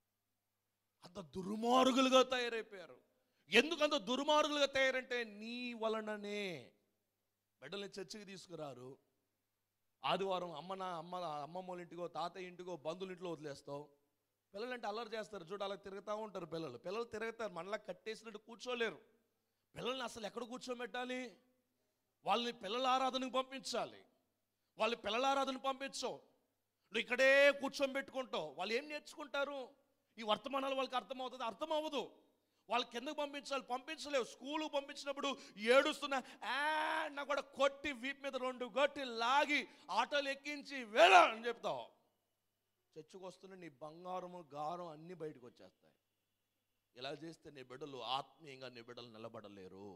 అంత దుర్మార్గులుగా తయారైపోయారు ఎందుకు అంత దుర్మార్గులుగా తయారంటే నీ వలననే బిడ్డల్ని చర్చికి తీసుకురారు ఆదివారం అమ్మ నా అమ్మ అమ్మమ్మ వాళ్ళ ఇంటికో తాతయ్య ఇంటికో బంధువుల ఇంట్లో వదిలేస్తావు పిల్లలంటే అల్లరి చేస్తారు చూడు అలా తిరుగుతూ ఉంటారు పిల్లలు పిల్లలు తిరుగుతారు మనలా కట్టేసినట్టు కూర్చోలేరు పిల్లల్ని అసలు ఎక్కడ కూర్చోబెట్టాలి వాళ్ళని పిల్లల ఆరాధనకు పంపించాలి వాళ్ళు పిల్లల ఆరాధనకు పంపించవు నువ్వు ఇక్కడే కూర్చొని పెట్టుకుంటావు వాళ్ళు ఏం నేర్చుకుంటారు ఈ వర్తమానాలు వాళ్ళకి అర్థమవుతుంది అర్థం అవ్వదు వాళ్ళు కిందకు పంపించాలి పంపించలేవు స్కూలుకు పంపించినప్పుడు ఏడుస్తున్న "ఆ" నా కూడా కొట్టి వీపు మీద రెండు కొట్టి లాగి ఆటోలు ఎక్కించి వేళ అని చెప్తావు చర్చకు వస్తున్న నీ బంగారము గారం అన్నీ బయటకు వచ్చేస్తాయి ఇలా చేస్తే నీ బిడ్డలు ఆత్మీయంగా నీ బిడ్డలు నిలబడలేరు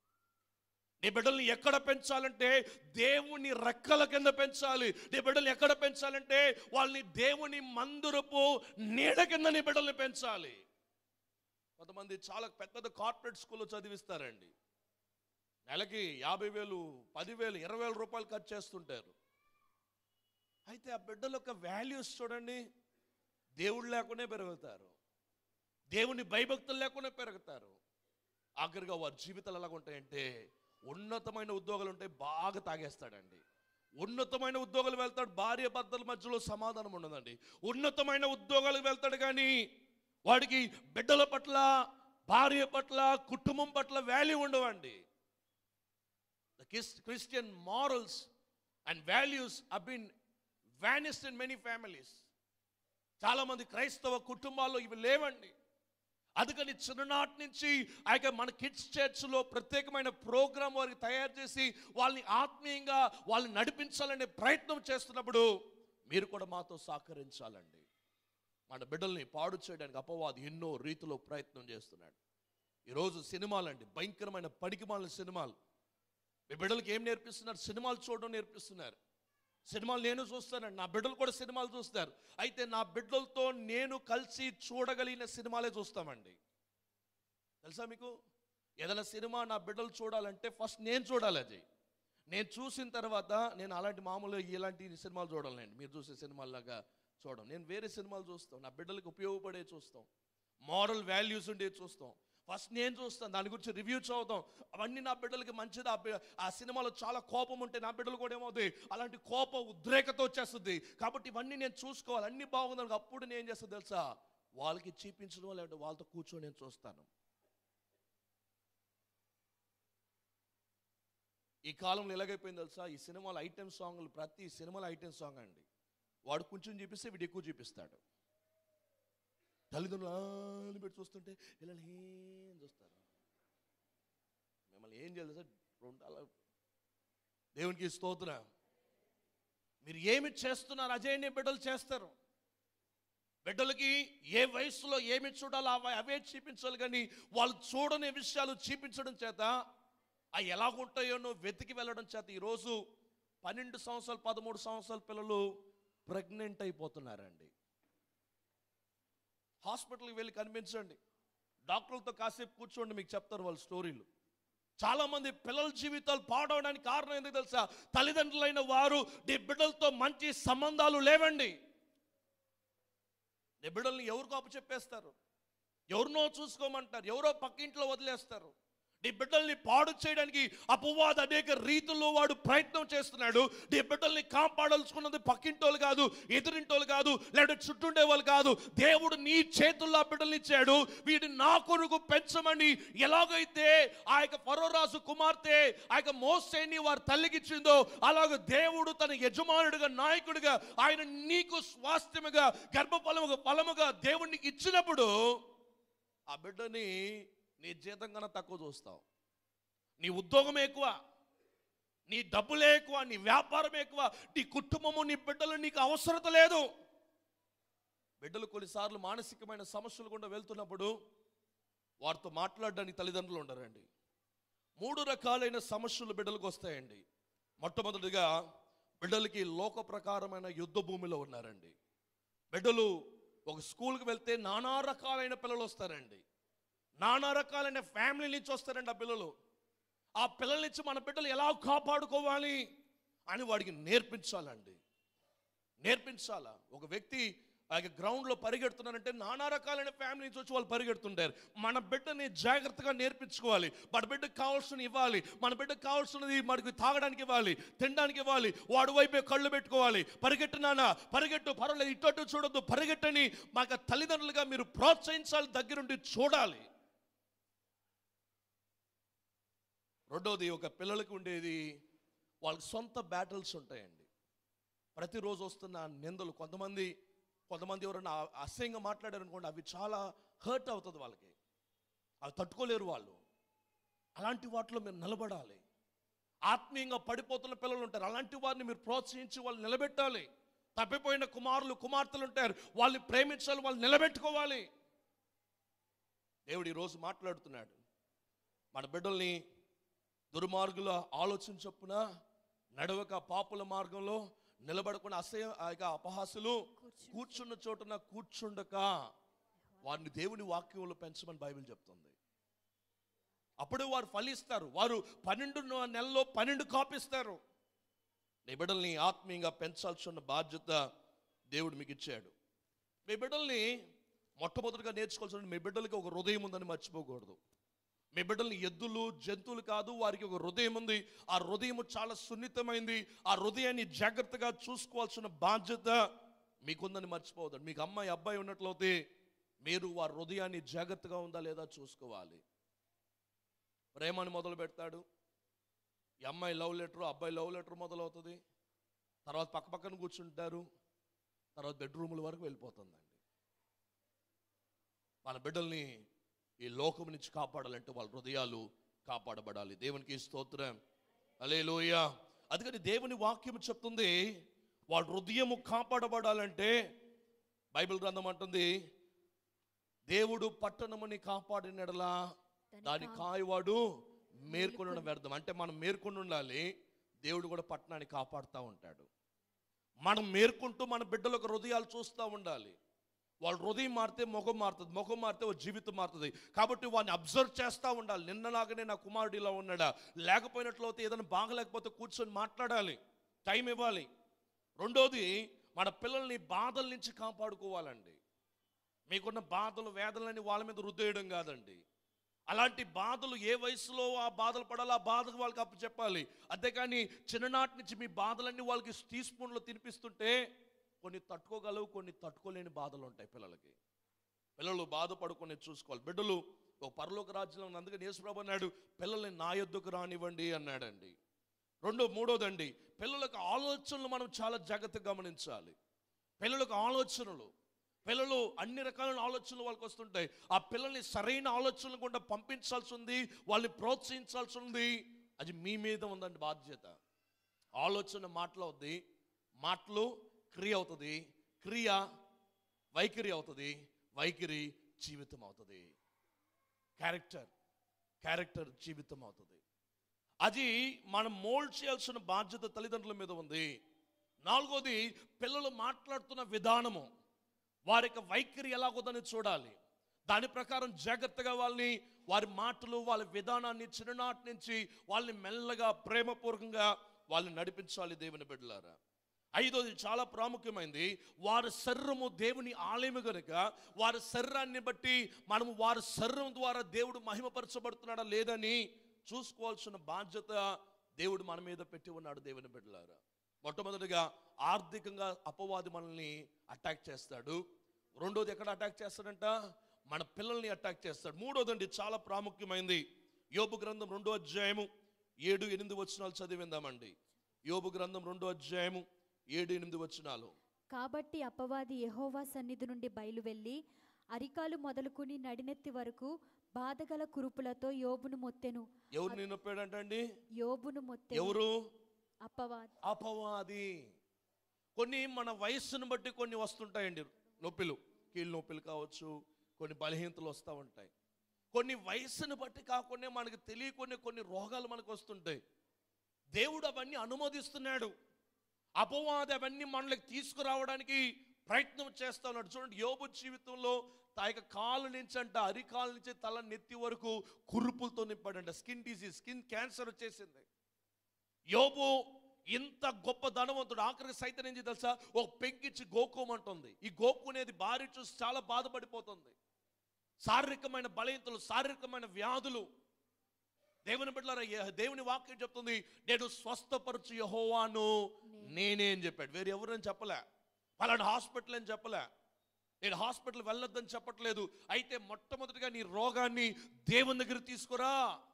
నీ బిడ్డల్ని ఎక్కడ పెంచాలంటే దేవుని రెక్కల కింద పెంచాలి నీ బిడ్డల్ని ఎక్కడ పెంచాలంటే వాళ్ళని దేవుని మందురపు నీడ కింద నీ బిడ్డల్ని పెంచాలి కొంతమంది చాలా పెద్ద పెద్ద కార్పొరేట్ స్కూల్లో చదివిస్తారండి నెలకి యాభై వేలు పదివేలు ఇరవై వేల రూపాయలు ఖర్చు చేస్తుంటారు అయితే ఆ బిడ్డల యొక్క వాల్యూస్ చూడండి దేవుడు లేకుండా పెరుగుతారు దేవుని భయభక్తులు లేకుండా పెరుగుతారు ఆఖరిగా వారి జీవితాలు ఎలాగ ఉంటాయంటే ఉన్నతమైన ఉద్యోగాలు ఉంటే బాగా తాగేస్తాడండి ఉన్నతమైన ఉద్యోగాలు వెళ్తాడు భార్య భర్తల మధ్యలో సమాధానం ఉండదండి ఉన్నతమైన ఉద్యోగాలకు వెళ్తాడు కానీ వాడికి బిడ్డల పట్ల భార్య పట్ల కుటుంబం పట్ల వాల్యూ ఉండవండి the Christian morals and values have been vanished in many families చాలా మంది క్రైస్తవ కుటుంబాల్లో ఇవి లేవండి అందుకని చిన్ననాటి నుంచి ఆ యొక్క మన కిడ్స్ చర్చ్లో ప్రత్యేకమైన ప్రోగ్రాం వారికి తయారు చేసి వాళ్ళని ఆత్మీయంగా వాళ్ళని నడిపించాలనే ప్రయత్నం చేస్తున్నప్పుడు మీరు కూడా మాతో సహకరించాలండి మన బిడ్డల్ని పాడు చేయడానికి అపవాది ఎన్నో రీతిలో ప్రయత్నం చేస్తున్నాడు ఈరోజు సినిమాలండి భయంకరమైన పడికిమాలిన సినిమాలు మీ బిడ్డలకి ఏం నేర్పిస్తున్నారు సినిమాలు చూడడం నేర్పిస్తున్నారు సినిమాలు నేను చూస్తానండి నా బిడ్డలు కూడా సినిమాలు చూస్తారు అయితే నా బిడ్డలతో నేను కలిసి చూడగలిగిన సినిమాలే చూస్తామండి తెలుసా మీకు ఏదైనా సినిమా నా బిడ్డలు చూడాలంటే ఫస్ట్ నేను చూడాలి అది నేను చూసిన తర్వాత నేను అలాంటి మామూలు ఇలాంటి సినిమాలు చూడాలండి మీరు చూసే సినిమాల్లాగా చూడం నేను వేరే సినిమాలు చూస్తాం నా బిడ్డలకు ఉపయోగపడే చూస్తాం మారల్ వాల్యూస్ ఉండే చూస్తాం ఫస్ట్ నేను చూస్తాను దాని గురించి రివ్యూ చదువుతాం అవన్నీ నా బిడ్డలకి మంచిది ఆ బి- ఆ సినిమాలో చాలా కోపం ఉంటే నా బిడ్డలు కూడా ఏమవుతాయి అలాంటి కోపం ఉద్రేకత వచ్చేస్తుంది కాబట్టి ఇవన్నీ నేను చూసుకోవాలి అన్ని బాగుందని అప్పుడు నేను ఏం చేస్తాను తెలుసా వాళ్ళకి చూపించడం లేదంటే వాళ్ళతో కూర్చొని నేను చూస్తాను ఈ కాలంలో ఎలాగైపోయింది తెలుసా ఈ సినిమాల ఐటెం సాంగ్లు ప్రతి సినిమాలో ఐటెం సాంగ్ అండి వాడు కొంచెం చూపిస్తే వీడు ఎక్కువ చూపిస్తాడు తల్లిదండ్రులు "ఆ" అని పెట్టి చూస్తుంటే ఇలా ఏం చూస్తారు మిమ్మల్ని ఏం చేయాలి సార్ రెండు అలా దేవునికి స్తోత్రం మీరు ఏమి చేస్తున్నారు అజయ్ నీ బిడ్డలు చేస్తారు బిడ్డలకి ఏ వయసులో ఏమి చూడాలో అవ- అవే చూపించాలి కానీ వాళ్ళు చూడని విషయాలు చూపించడం చేత అవి ఎలాగుంటాయో నువ్వు వెతికి వెళ్ళడం చేత ఈరోజు పన్నెండు సంవత్సరాలు పదమూడు సంవత్సరాల పిల్లలు ప్రెగ్నెంట్ అయిపోతున్నారండి హాస్పిటల్కి వెళ్ళి కనిపించండి డాక్టర్లతో కాసేపు కూర్చోండి మీకు చెప్తారు వాళ్ళ స్టోరీలు చాలా మంది పిల్లల జీవితాలు పాడవడానికి కారణం ఎందుకు తెలుసా తల్లిదండ్రులైన వారు నీ బిడ్డలతో మంచి సంబంధాలు లేవండి నీ బిడ్డల్ని ఎవరికో అప్పచెప్పేస్తారు ఎవరినో చూసుకోమంటారు ఎవరో పక్కింట్లో వదిలేస్తారు నీ బిడ్డల్ని పాడు చేయడానికి అపవాద అనేక రీతుల్లో వాడు ప్రయత్నం చేస్తున్నాడు నీ బిడ్డల్ని కాపాడాల్సుకున్నది పక్కింటోళ్ళు కాదు ఎదురింటోళ్ళు కాదు లేదంటే చుట్టుండే వాళ్ళు కాదు దేవుడు నీ చేతుల్లో ఆ బిడ్డల్ని ఇచ్చాడు వీడిని నా కొరకు పెంచమని ఎలాగైతే ఆ యొక్క ఫరోరాజు కుమార్తె ఆ యొక్క మోసేని వారి తల్లికి ఇచ్చిందో అలాగ దేవుడు తన యజమానుడిగా నాయకుడిగా ఆయన నీకు స్వాస్థ్యముగా గర్భఫలముగా ఫలముగా దేవుడికి ఇచ్చినప్పుడు ఆ బిడ్డని నీ జీతం కన్నా తక్కువ చూస్తావు నీ ఉద్యోగం ఎక్కువ నీ డబ్బులే ఎక్కువ నీ వ్యాపారం ఎక్కువ నీ కుటుంబము నీ బిడ్డలు నీకు అవసరత లేదు బిడ్డలు కొన్నిసార్లు మానసికమైన సమస్యలు గుండా వెళ్తున్నప్పుడు వారితో మాట్లాడడానికి తల్లిదండ్రులు ఉండరండి మూడు రకాలైన సమస్యలు బిడ్డలకు వస్తాయండి మొట్టమొదటిగా బిడ్డలకి లోక ప్రకారమైన యుద్ధ భూమిలో ఉన్నారండి బిడ్డలు ఒక స్కూల్కి వెళ్తే నానా రకాలైన పిల్లలు వస్తారండి నానా రకాలైన ఫ్యామిలీ నుంచి వస్తారండి ఆ పిల్లలు ఆ పిల్లల నుంచి మన బిడ్డలు ఎలా కాపాడుకోవాలి అని వాడికి నేర్పించాలండి నేర్పించాలా ఒక వ్యక్తి ఆ యొక్క గ్రౌండ్లో పరిగెడుతున్నారంటే నానా రకాలైన ఫ్యామిలీ నుంచి వచ్చి వాళ్ళు పరిగెడుతుంటారు మన బిడ్డని జాగ్రత్తగా నేర్పించుకోవాలి మన బిడ్డకు కావాల్సిన ఇవ్వాలి మన బిడ్డకు కావాల్సినది మనకి తాగడానికి ఇవ్వాలి తినడానికి ఇవ్వాలి వాడి వైపే కళ్ళు పెట్టుకోవాలి పరిగెట్టు నాన్న పరిగెట్టు పర్వాలేదు ఇటు చూడొద్దు పరిగెట్టని మాకు తల్లిదండ్రులుగా మీరు ప్రోత్సహించాలి దగ్గరుండి చూడాలి రెండోది ఒక పిల్లలకు ఉండేది వాళ్ళకి సొంత బ్యాటిల్స్ ఉంటాయండి ప్రతిరోజు వస్తున్న నిందలు కొంతమంది కొంతమంది ఎవరైనా అసహ్యంగా మాట్లాడారు అనుకోండి అవి చాలా హర్ట్ అవుతుంది వాళ్ళకి అవి తట్టుకోలేరు వాళ్ళు అలాంటి వాటిలో మీరు నిలబడాలి ఆత్మీయంగా పడిపోతున్న పిల్లలు ఉంటారు అలాంటి వారిని మీరు ప్రోత్సహించి వాళ్ళు నిలబెట్టాలి తప్పిపోయిన కుమారులు కుమార్తెలు ఉంటారు వాళ్ళని ప్రేమించాలి వాళ్ళు నిలబెట్టుకోవాలి దేవుడు ఈరోజు మాట్లాడుతున్నాడు మన బిడ్డల్ని దుర్మార్గుల ఆలోచన చొప్పున నడవక పాపుల మార్గంలో నిలబడకుండా అసహ్య ఆ యొక్క అపహాసులు కూర్చున్న చోటున కూర్చుండక వారిని దేవుని వాక్యంలో పెంచమని బైబిల్ చెప్తుంది అప్పుడు వారు ఫలిస్తారు వారు పన్నెండు నెలల్లో పన్నెండు కాపిస్తారు నీ బిడ్డల్ని ఆత్మీయంగా పెంచాల్సిన బాధ్యత దేవుడు మీకు ఇచ్చాడు మీ బిడ్డల్ని మొట్టమొదటిగా నేర్చుకోవాల్సిన మీ బిడ్డలకి ఒక హృదయం ఉందని మర్చిపోకూడదు మీ బిడ్డల్ని ఎద్దులు జంతువులు కాదు వారికి ఒక హృదయం ఉంది ఆ హృదయం చాలా సున్నితమైంది ఆ హృదయాన్ని జాగ్రత్తగా చూసుకోవాల్సిన బాధ్యత మీకుందని మర్చిపోవద్దు మీకు అమ్మాయి అబ్బాయి ఉన్నట్లయితే మీరు వారి హృదయాన్ని జాగ్రత్తగా ఉందా లేదా చూసుకోవాలి ప్రేమని మొదలు పెడతాడు ఈ అమ్మాయి లవ్ లెటర్ అబ్బాయి లవ్ లెటర్ మొదలవుతుంది తర్వాత పక్క పక్కన కూర్చుంటారు తర్వాత బెడ్రూముల వరకు వెళ్ళిపోతుందండి మన బిడ్డల్ని ఈ లోకం నుంచి కాపాడాలంటే వాళ్ళ హృదయాలు కాపాడబడాలి దేవునికి స్తోత్రం అలే లోయ అందుకని దేవుని వాక్యం చెప్తుంది వాళ్ళ హృదయము కాపాడబడాలంటే బైబిల్ గ్రంథం అంటుంది దేవుడు పట్టణముని కాపాడినడలా దాని కాయవాడు మేర్కొని వ్యర్థం అంటే మనం మేర్కొని ఉండాలి దేవుడు కూడా పట్టణాన్ని కాపాడుతూ ఉంటాడు మనం మేర్కొంటూ మన బిడ్డలకు హృదయాలు చూస్తూ ఉండాలి వాళ్ళ హృదయం మారితే ముఖం మారుతుంది ముఖం మారితే వాళ్ళ జీవితం మారుతుంది కాబట్టి వాడిని అబ్జర్వ్ చేస్తూ ఉండాలి నిన్నలాగానే నా కుమారుడు ఇలా ఉన్నాడా లేకపోయినట్లయితే ఏదైనా బాగలేకపోతే కూర్చొని మాట్లాడాలి టైం ఇవ్వాలి రెండోది మన పిల్లల్ని బాధల నుంచి కాపాడుకోవాలండి మీకున్న బాధలు వేదనలని వాళ్ళ మీద రుద్దేయడం కాదండి అలాంటి బాధలు ఏ వయసులో ఆ బాధలు పడాలో ఆ బాధలు వాళ్ళకి అప్పు చెప్పాలి అంతేకాని చిన్ననాటి నుంచి మీ బాధలన్నీ వాళ్ళకి టీ స్పూన్లో తినిపిస్తుంటే కొన్ని తట్టుకోగలవు కొన్ని తట్టుకోలేని బాధలు ఉంటాయి పిల్లలకి పిల్లలు బాధపడుకొని చూసుకోవాలి బిడ్డలు ఒక పరలోక రాజ్యంలో ఉంది. అందుకని యేసుప్రభు అన్నాడు పిల్లల్ని నా యొద్దకు రానివ్వండి అన్నాడండి రెండో మూడోదండి పిల్లలకు ఆలోచనలు మనం చాలా జాగ్రత్తగా గమనించాలి పిల్లలకు ఆలోచనలు పిల్లలు అన్ని రకాలైన ఆలోచనలు వాళ్ళకి వస్తుంటాయి ఆ పిల్లల్ని సరైన ఆలోచనలు కూడా పంపించాల్సి ఉంది వాళ్ళని ప్రోత్సహించాల్సి ఉంది అది మీ మీద ఉందండి బాధ్యత ఆలోచన మాటలు అవుద్ది మాటలు క్రియ అవుతుంది క్రియ వైఖరి అవుతుంది వైఖరి జీవితం అవుతుంది క్యారెక్టర్ క్యారెక్టర్ జీవితం అవుతుంది అది మనం మోల్డ్ చేయాల్సిన బాధ్యత తల్లిదండ్రుల మీద ఉంది నాలుగోది పిల్లలు మాట్లాడుతున్న విధానము వారి యొక్క వైఖరి ఎలాగోదని చూడాలి దాని ప్రకారం జాగ్రత్తగా వాళ్ళని వారి మాటలు వాళ్ళ విధానాన్ని చిన్ననాటి నుంచి వాళ్ళని మెల్లగా ప్రేమపూర్వకంగా వాళ్ళని నడిపించాలి దేవుని బిడ్డలారా ఐదోది చాలా ప్రాముఖ్యమైనది వారి శరీరము దేవుని ఆలయము కనుక వారి శరీరాన్ని బట్టి మనము వారి శరీరం ద్వారా దేవుడు మహిమపరచబడుతున్నాడా లేదని చూసుకోవాల్సిన బాధ్యత దేవుడు మన మీద పెట్టి ఉన్నాడు దేవుని బిడ్డలారా మొట్టమొదటిగా ఆర్థికంగా అపవాది మనల్ని అటాక్ చేస్తాడు రెండోది ఎక్కడ అటాక్ చేస్తాడంట మన పిల్లల్ని అటాక్ చేస్తాడు మూడోదండి చాలా ప్రాముఖ్యమైనది యోబు గ్రంథం రెండో అధ్యాయము ఏడు ఎనిమిది వచనాలు చదివిందామండి యోబు గ్రంథం రెండో అధ్యాయము ఏడు ఎనిమిది వచనాలు కాబట్టి అపవాది యెహోవా సన్నిధి నుండి బయలువెళ్ళి అరికాలు మొదలుకుని నడినెత్తి వరకు బాధగల కురుపులతో యోబును మొత్తెను ఎవరు నేను నొప్పాడంటండి యోబును మొత్తెను ఎవరు అపవాది అపవాది కొన్ని మన వయస్సును బట్టి కొన్ని వస్తుంటాయండి నొప్పులు కీళ్ళ నొప్పులు కావచ్చు కొన్ని బలహీనతలు వస్తూ ఉంటాయి కొన్ని వయస్సును బట్టి కాకుండా మనకు తెలియకుండా కొన్ని రోగాలు మనకు వస్తుంటాయి దేవుడు అవన్నీ అనుమతిస్తున్నాడు అపవాది అవన్నీ మనలోకి తీసుకురావడానికి ప్రయత్నం చేస్తా ఉన్నాడు చూడండి యోబు జీవితంలో తా యొక్క కాలు నుంచి అంట అరికాల నుంచి తల నెత్తి వరకు కురుపులతో నింపాడంట స్కిన్ డిసీజ్ స్కిన్ క్యాన్సర్ వచ్చేసింది యోబు ఇంత గొప్ప ధనవంతుడు ఆఖరికి సైతం ఏంటి తెలుసా ఒక పెంకిచ్చి గోకోమంటుంది ఈ గోక్కునేది భార్య చూసి చాలా బాధపడిపోతుంది శారీరకమైన బలహీనతలు శారీరకమైన వ్యాధులు దేవుని బిడ్డలారా ఏ- దేవుని వాక్యం చెప్తుంది నేను స్వస్థపరచు యహోవాను నేనే అని చెప్పాడు వేరే ఎవరని చెప్పలే పలానా హాస్పిటల్ అని చెప్పలే నేను హాస్పిటల్ వెళ్ళొద్దని చెప్పట్లేదు అయితే మొట్టమొదటిగా నీ రోగాన్ని దేవుని దగ్గర తీసుకురా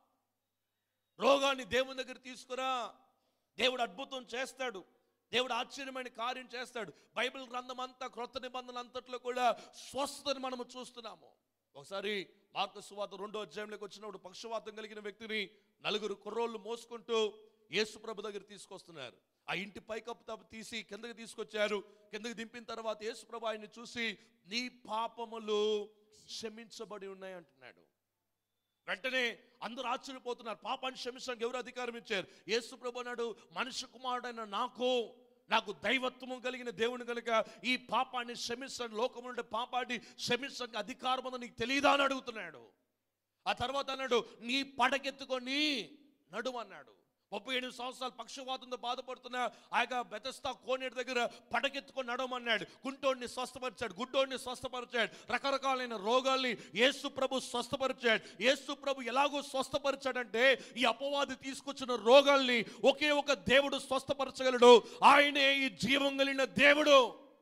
రోగాన్ని దేవుని దగ్గర తీసుకురా దేవుడు అద్భుతం చేస్తాడు దేవుడు ఆశ్చర్యమైన కార్యం చేస్తాడు బైబిల్ గ్రంథం అంతా క్రొత్త నిబంధన అంతట్లో కూడా స్వస్థతని మనము చూస్తున్నాము ఒకసారి మార్కు సువాత రెండో అధ్యాయంలోకి వచ్చినప్పుడు పక్షవాతం కలిగిన వ్యక్తిని నలుగురు కుర్రోళ్ళు మోసుకుంటూ యేసు ప్రభు దగ్గర తీసుకొస్తున్నారు ఆ ఇంటి పైకప్పు తప్పు తీసి కిందకి తీసుకొచ్చారు కిందకి దింపిన తర్వాత యేసు ప్రభు ఆయన్ని చూసి నీ పాపములు క్షమించబడి ఉన్నాయి అంటున్నాడు వెంటనే అందరూ ఆశ్చర్యపోతున్నారు పాపాన్ని క్షమించడానికి ఎవరు అధికారం ఇచ్చారు యేసు ప్రభు అన్నాడు మనిషి కుమారుడైన నాకు నాకు దైవత్వము కలిగిన దేవుని కనుక ఈ పాపాన్ని క్షమించండి లోకం నుండి పాపాన్ని క్షమించడానికి అధికారం ఉందని నీకు తెలియదా అని అడుగుతున్నాడు ఆ తర్వాత అన్నాడు నీ పడకెత్తుకొని నడుము అన్నాడు ముప్పై ఏడు సంవత్సరాలు పక్షవాతంతో బాధపడుతున్న ఆ యొక్క బెతస్తా కోనేటి దగ్గర పడకెత్తుకొని నడవమన్నాడు గుంటోడిని స్వస్థపరిచాడు గుడ్డోడిని స్వస్థపరిచాడు రకరకాలైన రోగాల్ని యేసు ప్రభు స్వస్థపరిచాడు యేసు ప్రభు ఎలాగో స్వస్థపరిచాడంటే ఈ అపవాది తీసుకొచ్చిన రోగాల్ని ఒకే ఒక దేవుడు స్వస్థపరచగలడు ఆయనే ఈ జీవం కలిగిన దేవుడు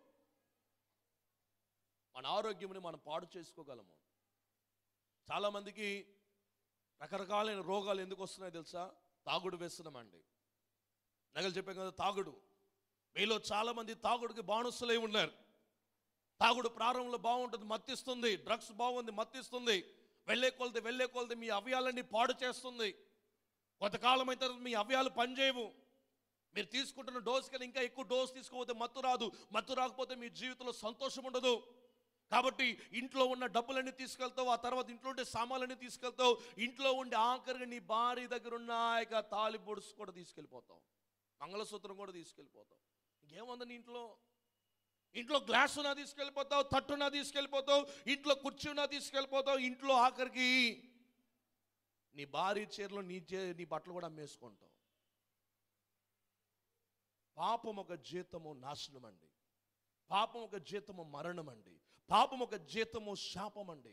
మన ఆరోగ్యముని మనం పాడు చేసుకోగలము చాలా మందికి రకరకాలైన రోగాలు ఎందుకు వస్తున్నాయో తెలుసా తాగుడు వేస్తున్నామండి నగలు చెప్పాం కదా తాగుడు మీలో చాలా మంది తాగుడుకి బాణుసులై ఉన్నారు తాగుడు ప్రారంభంలో బాగుంటుంది మత్తిస్తుంది డ్రగ్స్ బాగుంది మత్తిస్తుంది వెళ్ళే కొలది వెళ్ళే కొలది మీ అవయాలన్నీ పాడు చేస్తుంది కొంతకాలం అయిన తర్వాత మీ అవయాలు పనిచేయవు మీరు తీసుకుంటున్న డోస్ కన్నా ఇంకా ఎక్కువ డోస్ తీసుకోకపోతే మత్తు రాదు మత్తు రాకపోతే మీ జీవితంలో సంతోషం ఉండదు కాబట్టి ఇంట్లో ఉన్న డబ్బులన్నీ తీసుకెళ్తావు ఆ తర్వాత ఇంట్లో ఉండే సామాన్లన్నీ తీసుకెళ్తావు ఇంట్లో ఉండే ఆఖరిగా నీ భార్య దగ్గర ఉన్న ఆ యొక్క తాలి పొడుసు కూడా తీసుకెళ్ళిపోతావు మంగళసూత్రం కూడా తీసుకెళ్ళిపోతావు ఇంకేముంది నీ ఇంట్లో ఇంట్లో గ్లాసునా తీసుకెళ్ళిపోతావు తట్టునా తీసుకెళ్ళిపోతావు ఇంట్లో కుర్చీనా తీసుకెళ్ళిపోతావు ఇంట్లో ఆఖరికి నీ భార్య చీరలో నీ చే నీ బట్టలు కూడా అమ్మేసుకుంటావు పాపం ఒక జీతము నాశనం అండి పాపం ఒక జీతము మరణం అండి పాపం ఒక జీతము శాపం అండి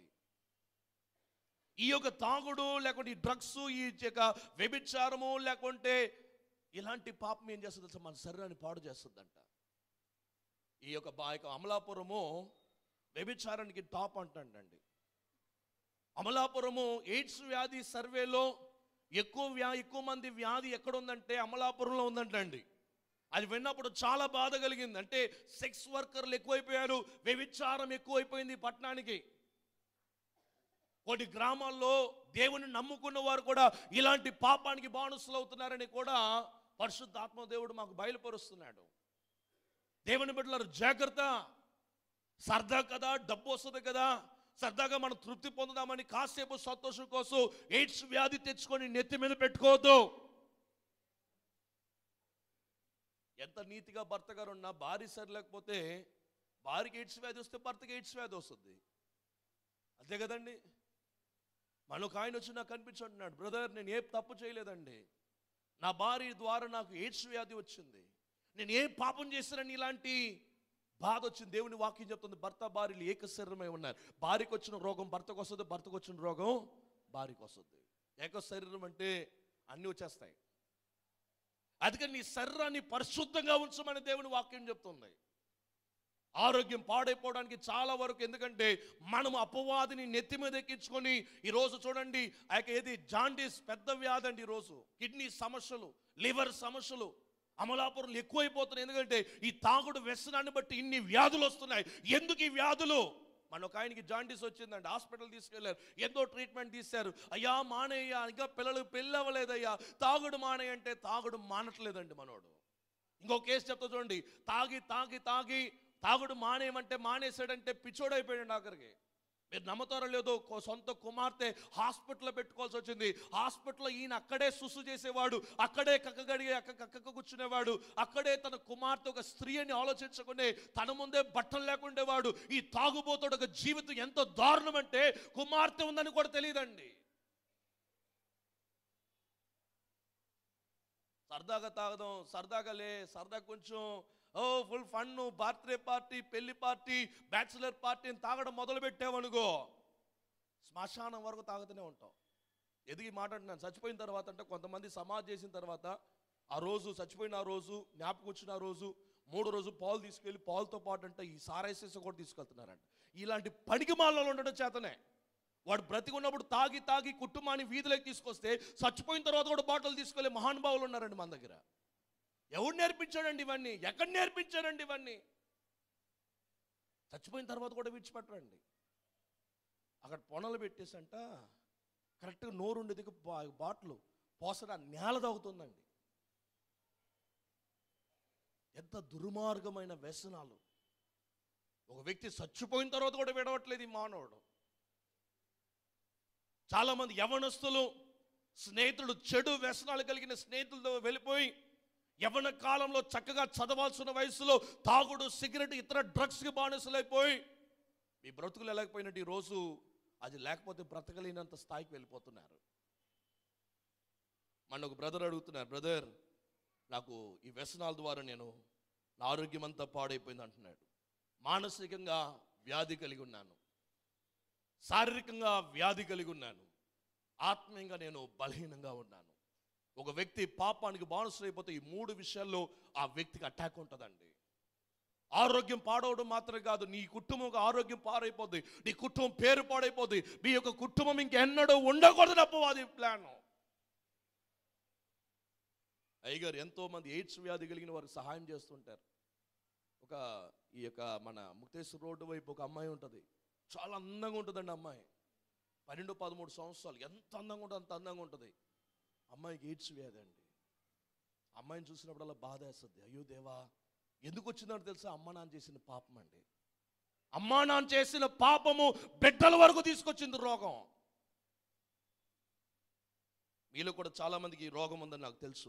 ఈ యొక్క తాగుడు లేకుంటే ఈ డ్రగ్స్ ఈ యొక్క వ్యభిచారము లేకుంటే ఇలాంటి పాపం ఏం చేస్తుంది తెలుసా మన శరీరాన్ని పాడు చేస్తుందంట ఈ యొక్క బా యొక్క అమలాపురము వ్యభిచారానికి టాప్ అంటండి అమలాపురము ఎయిడ్స్ వ్యాధి సర్వేలో ఎక్కువ వ్యా ఎక్కువ మంది వ్యాధి ఎక్కడ ఉందంటే అమలాపురంలో ఉందంటండి అది విన్నప్పుడు చాలా బాధ కలిగింది అంటే సెక్స్ వర్కర్లు ఎక్కువైపోయారు వ్యభిచారం ఎక్కువైపోయింది ఈ పట్టణానికి కొన్ని గ్రామాల్లో దేవుని నమ్ముకున్న వారు కూడా ఇలాంటి పాపానికి బానుసులు అవుతున్నారని కూడా పరిశుద్ధాత్మ దేవుడు మాకు బయలుపరుస్తున్నాడు దేవుని బిడ్డలారు జాగ్రత్త సరదా కదా డబ్బు వస్తుంది కదా సరదాగా మనం తృప్తి పొందుదామని కాసేపు సంతోషం కోసం ఎయిడ్స్ వ్యాధి తెచ్చుకొని నెత్తి మీద పెట్టుకోవద్దు ఎంత నీతిగా భర్త గారు ఉన్నా భార్య సరి లేకపోతే భార్యకి ఎయిడ్స్ వ్యాధి వస్తే భర్తకి ఎయిడ్స్ వ్యాధి వస్తుంది అంతే కదండి మనకు ఆయన వచ్చి నాకు కనిపించుంటున్నాడు బ్రదర్ నేను ఏ తప్పు చేయలేదండి నా భార్య ద్వారా నాకు ఎయిడ్స్ వ్యాధి వచ్చింది నేను ఏ పాపం చేశానని ఇలాంటి బాధ వచ్చింది దేవుని వాక్యం చెప్తుంది భర్త భార్యలు ఏక శరీరమై ఉన్నారు భార్యకు వచ్చిన రోగం భర్తకు వస్తుంది భర్తకు వచ్చిన రోగం భార్యకు వస్తుంది ఏక శరీరం అంటే అన్నీ వచ్చేస్తాయి అందుకని నీ శరీరాన్ని పరిశుద్ధంగా ఉంచమని దేవుని వాక్యం చెప్తుంది ఆరోగ్యం పాడైపోవడానికి చాలా వరకు ఎందుకంటే మనం అపవాదిని నెత్తి మీద ఎక్కించుకొని ఈరోజు చూడండి ఆ యొక్క ఏది జాండీస్ పెద్ద వ్యాధి అండి ఈరోజు కిడ్నీ సమస్యలు లివర్ సమస్యలు అమలాపురం ఎక్కువైపోతున్నాయి ఎందుకంటే ఈ తాగుడు వ్యసనాన్ని బట్టి ఇన్ని వ్యాధులు వస్తున్నాయి ఎందుకు ఈ వ్యాధులు మన ఒక ఆయనకి జాండీస్ వచ్చిందండి హాస్పిటల్ తీసుకెళ్లారు ఎంతో ట్రీట్మెంట్ తీశారు అయ్యా మానేయ్యా ఇంకా పిల్లలు పెళ్ళి అవ్వలేదయ్యా తాగుడు మానే అంటే తాగుడు మానట్లేదండి మనోడు ఇంకో కేసు చెప్తా చూడండి తాగి తాగి తాగి తాగుడు మానేయమంటే మానేసాడంటే పిచ్చోడైపోయాడు ఆఖరికి మీరు నమ్ముతారో లేదో కో- సొంత కుమార్తె హాస్పిటల్లో పెట్టుకోవాల్సి వచ్చింది హాస్పిటల్లో ఈయన అక్కడే సుసు చేసేవాడు అక్కడే కక్కగడిగి అక్క కక్కకు కూర్చునేవాడు అక్కడే తన కుమార్తె ఒక స్త్రీ అని ఆలోచించకుండా తన ముందే బట్టలు లేకుండేవాడు ఈ తాగుబోతుడు ఒక జీవితం ఎంత దారుణం అంటే కుమార్తె ఉందని కూడా తెలియదండి సరదాగా తాగదాం సరదాగా లే సరదా కొంచెం ఓ ఫుల్ ఫన్ బర్త్డే పార్టీ పెళ్లి పార్టీ బ్యాచిలర్ పార్టీ అని తాగడం మొదలు పెట్టామనుకో శ్మశానం వరకు తాగుతూనే ఉంటాం ఎదిగి మాట్లాడుతున్నాను చచ్చిపోయిన తర్వాత అంటే కొంతమంది సమాధి చేసిన తర్వాత ఆ రోజు చచ్చిపోయిన ఆ రోజు జ్ఞాపకం వచ్చిన ఆ రోజు మూడో రోజు పాలు తీసుకెళ్ళి పాలతో పాటు అంటే ఈ సారైసెస్ కూడా తీసుకెళ్తున్నారంట ఇలాంటి పనికి మాలలో ఉండడం చేతనే వాడు బ్రతికి ఉన్నప్పుడు తాగి తాగి కుటుంబాన్ని వీధిలోకి తీసుకొస్తే చచ్చిపోయిన తర్వాత కూడా బాటలు తీసుకెళ్లే మహానుభావులు ఉన్నారండి మన దగ్గర ఎవడు నేర్పించాడండి ఇవన్నీ ఎక్కడ నేర్పించాడండి ఇవన్నీ చచ్చిపోయిన తర్వాత కూడా విడిచిపెట్టరండి అక్కడ పొనలు పెట్టేసంట కరెక్ట్గా నోరు ఉండేది బాటిల్ పోసడ నేల తాగుతుందండి ఎంత దుర్మార్గమైన వ్యసనాలు ఒక వ్యక్తి చచ్చిపోయిన తర్వాత కూడా విడవట్లేదు ఈ మానవుడు చాలా మంది యవనస్తులు స్నేహితుడు చెడు వ్యసనాలు కలిగిన స్నేహితులతో వెళ్ళిపోయి యవన కాలంలో చక్కగా చదవాల్సిన వయసులో తాగుడు సిగరెట్ ఇతర డ్రగ్స్కి బానిసలైపోయి మీ బ్రతుకులు వెళ్ళకపోయినట్టు ఈ రోజు అది లేకపోతే బ్రతకలేనంత స్థాయికి వెళ్ళిపోతున్నారు మన ఒక బ్రదర్ అడుగుతున్నారు బ్రదర్ నాకు ఈ వ్యసనాల ద్వారా నేను నా ఆరోగ్యం అంతా పాడైపోయింది అంటున్నాడు మానసికంగా వ్యాధి కలిగి ఉన్నాను శారీరకంగా వ్యాధి కలిగి ఉన్నాను ఆత్మీయంగా నేను బలహీనంగా ఉన్నాను ఒక వ్యక్తి పాపానికి బానిసైపోతే ఈ మూడు విషయాల్లో ఆ వ్యక్తికి అటాక్ ఉంటుందండి ఆరోగ్యం పాడవడం మాత్రమే కాదు నీ కుటుంబం ఆరోగ్యం పాడైపోద్ది నీ కుటుంబం పేరు పాడైపోద్ది మీ యొక్క కుటుంబం ఇంకెన్నడూ ఉండకూడదు అప్పవాది ప్లాన్ అయ్యగారు ఎంతో మంది ఎయిడ్స్ వ్యాధి కలిగిన వారికి సహాయం చేస్తుంటారు ఒక ఈ యొక్క మన ముక్తేశ్వర రోడ్డు వైపు ఒక అమ్మాయి ఉంటుంది చాలా అందంగా ఉంటుందండి అమ్మాయి పన్నెండు పదమూడు సంవత్సరాలు ఎంత అందంగా ఉంటుంది అంత అందంగా ఉంటుంది అమ్మాయికి ఎయిడ్స్ వ్యాధి అండి అమ్మాయిని చూసినప్పుడల్లా బాధ వేస్తుంది అయ్యో దేవా ఎందుకు వచ్చిందని తెలుసా అమ్మ నాన్న చేసిన పాపం అండి అమ్మా నాన్న చేసిన పాపము బిడ్డల వరకు తీసుకొచ్చింది రోగం మీలో కూడా చాలా మందికి ఈ రోగం ఉందని నాకు తెలుసు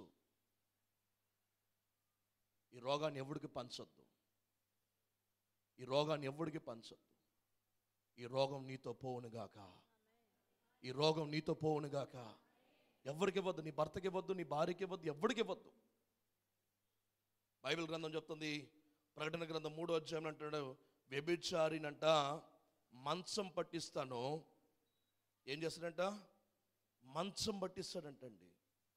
ఈ రోగాన్ని ఎవడికి పంచొద్దు ఈ రోగాన్ని ఎవడికి పంచొద్దు ఈ రోగం నీతో పోవునుగాక ఈ రోగం నీతో పోవునుగాక ఎవరికి ఇవ్వద్దు నీ భర్తకి ఇవ్వద్దు నీ భార్యకి ఇవ్వద్దు ఎవరికి ఇవ్వద్దు బైబిల్ గ్రంథం చెప్తుంది ప్రకటన గ్రంథం మూడో అధ్యాయం అంటాడు వ్యభిచారినంట మంచం పట్టిస్తాను ఏం చేస్తాడంట మంచం పట్టిస్తాడంటండి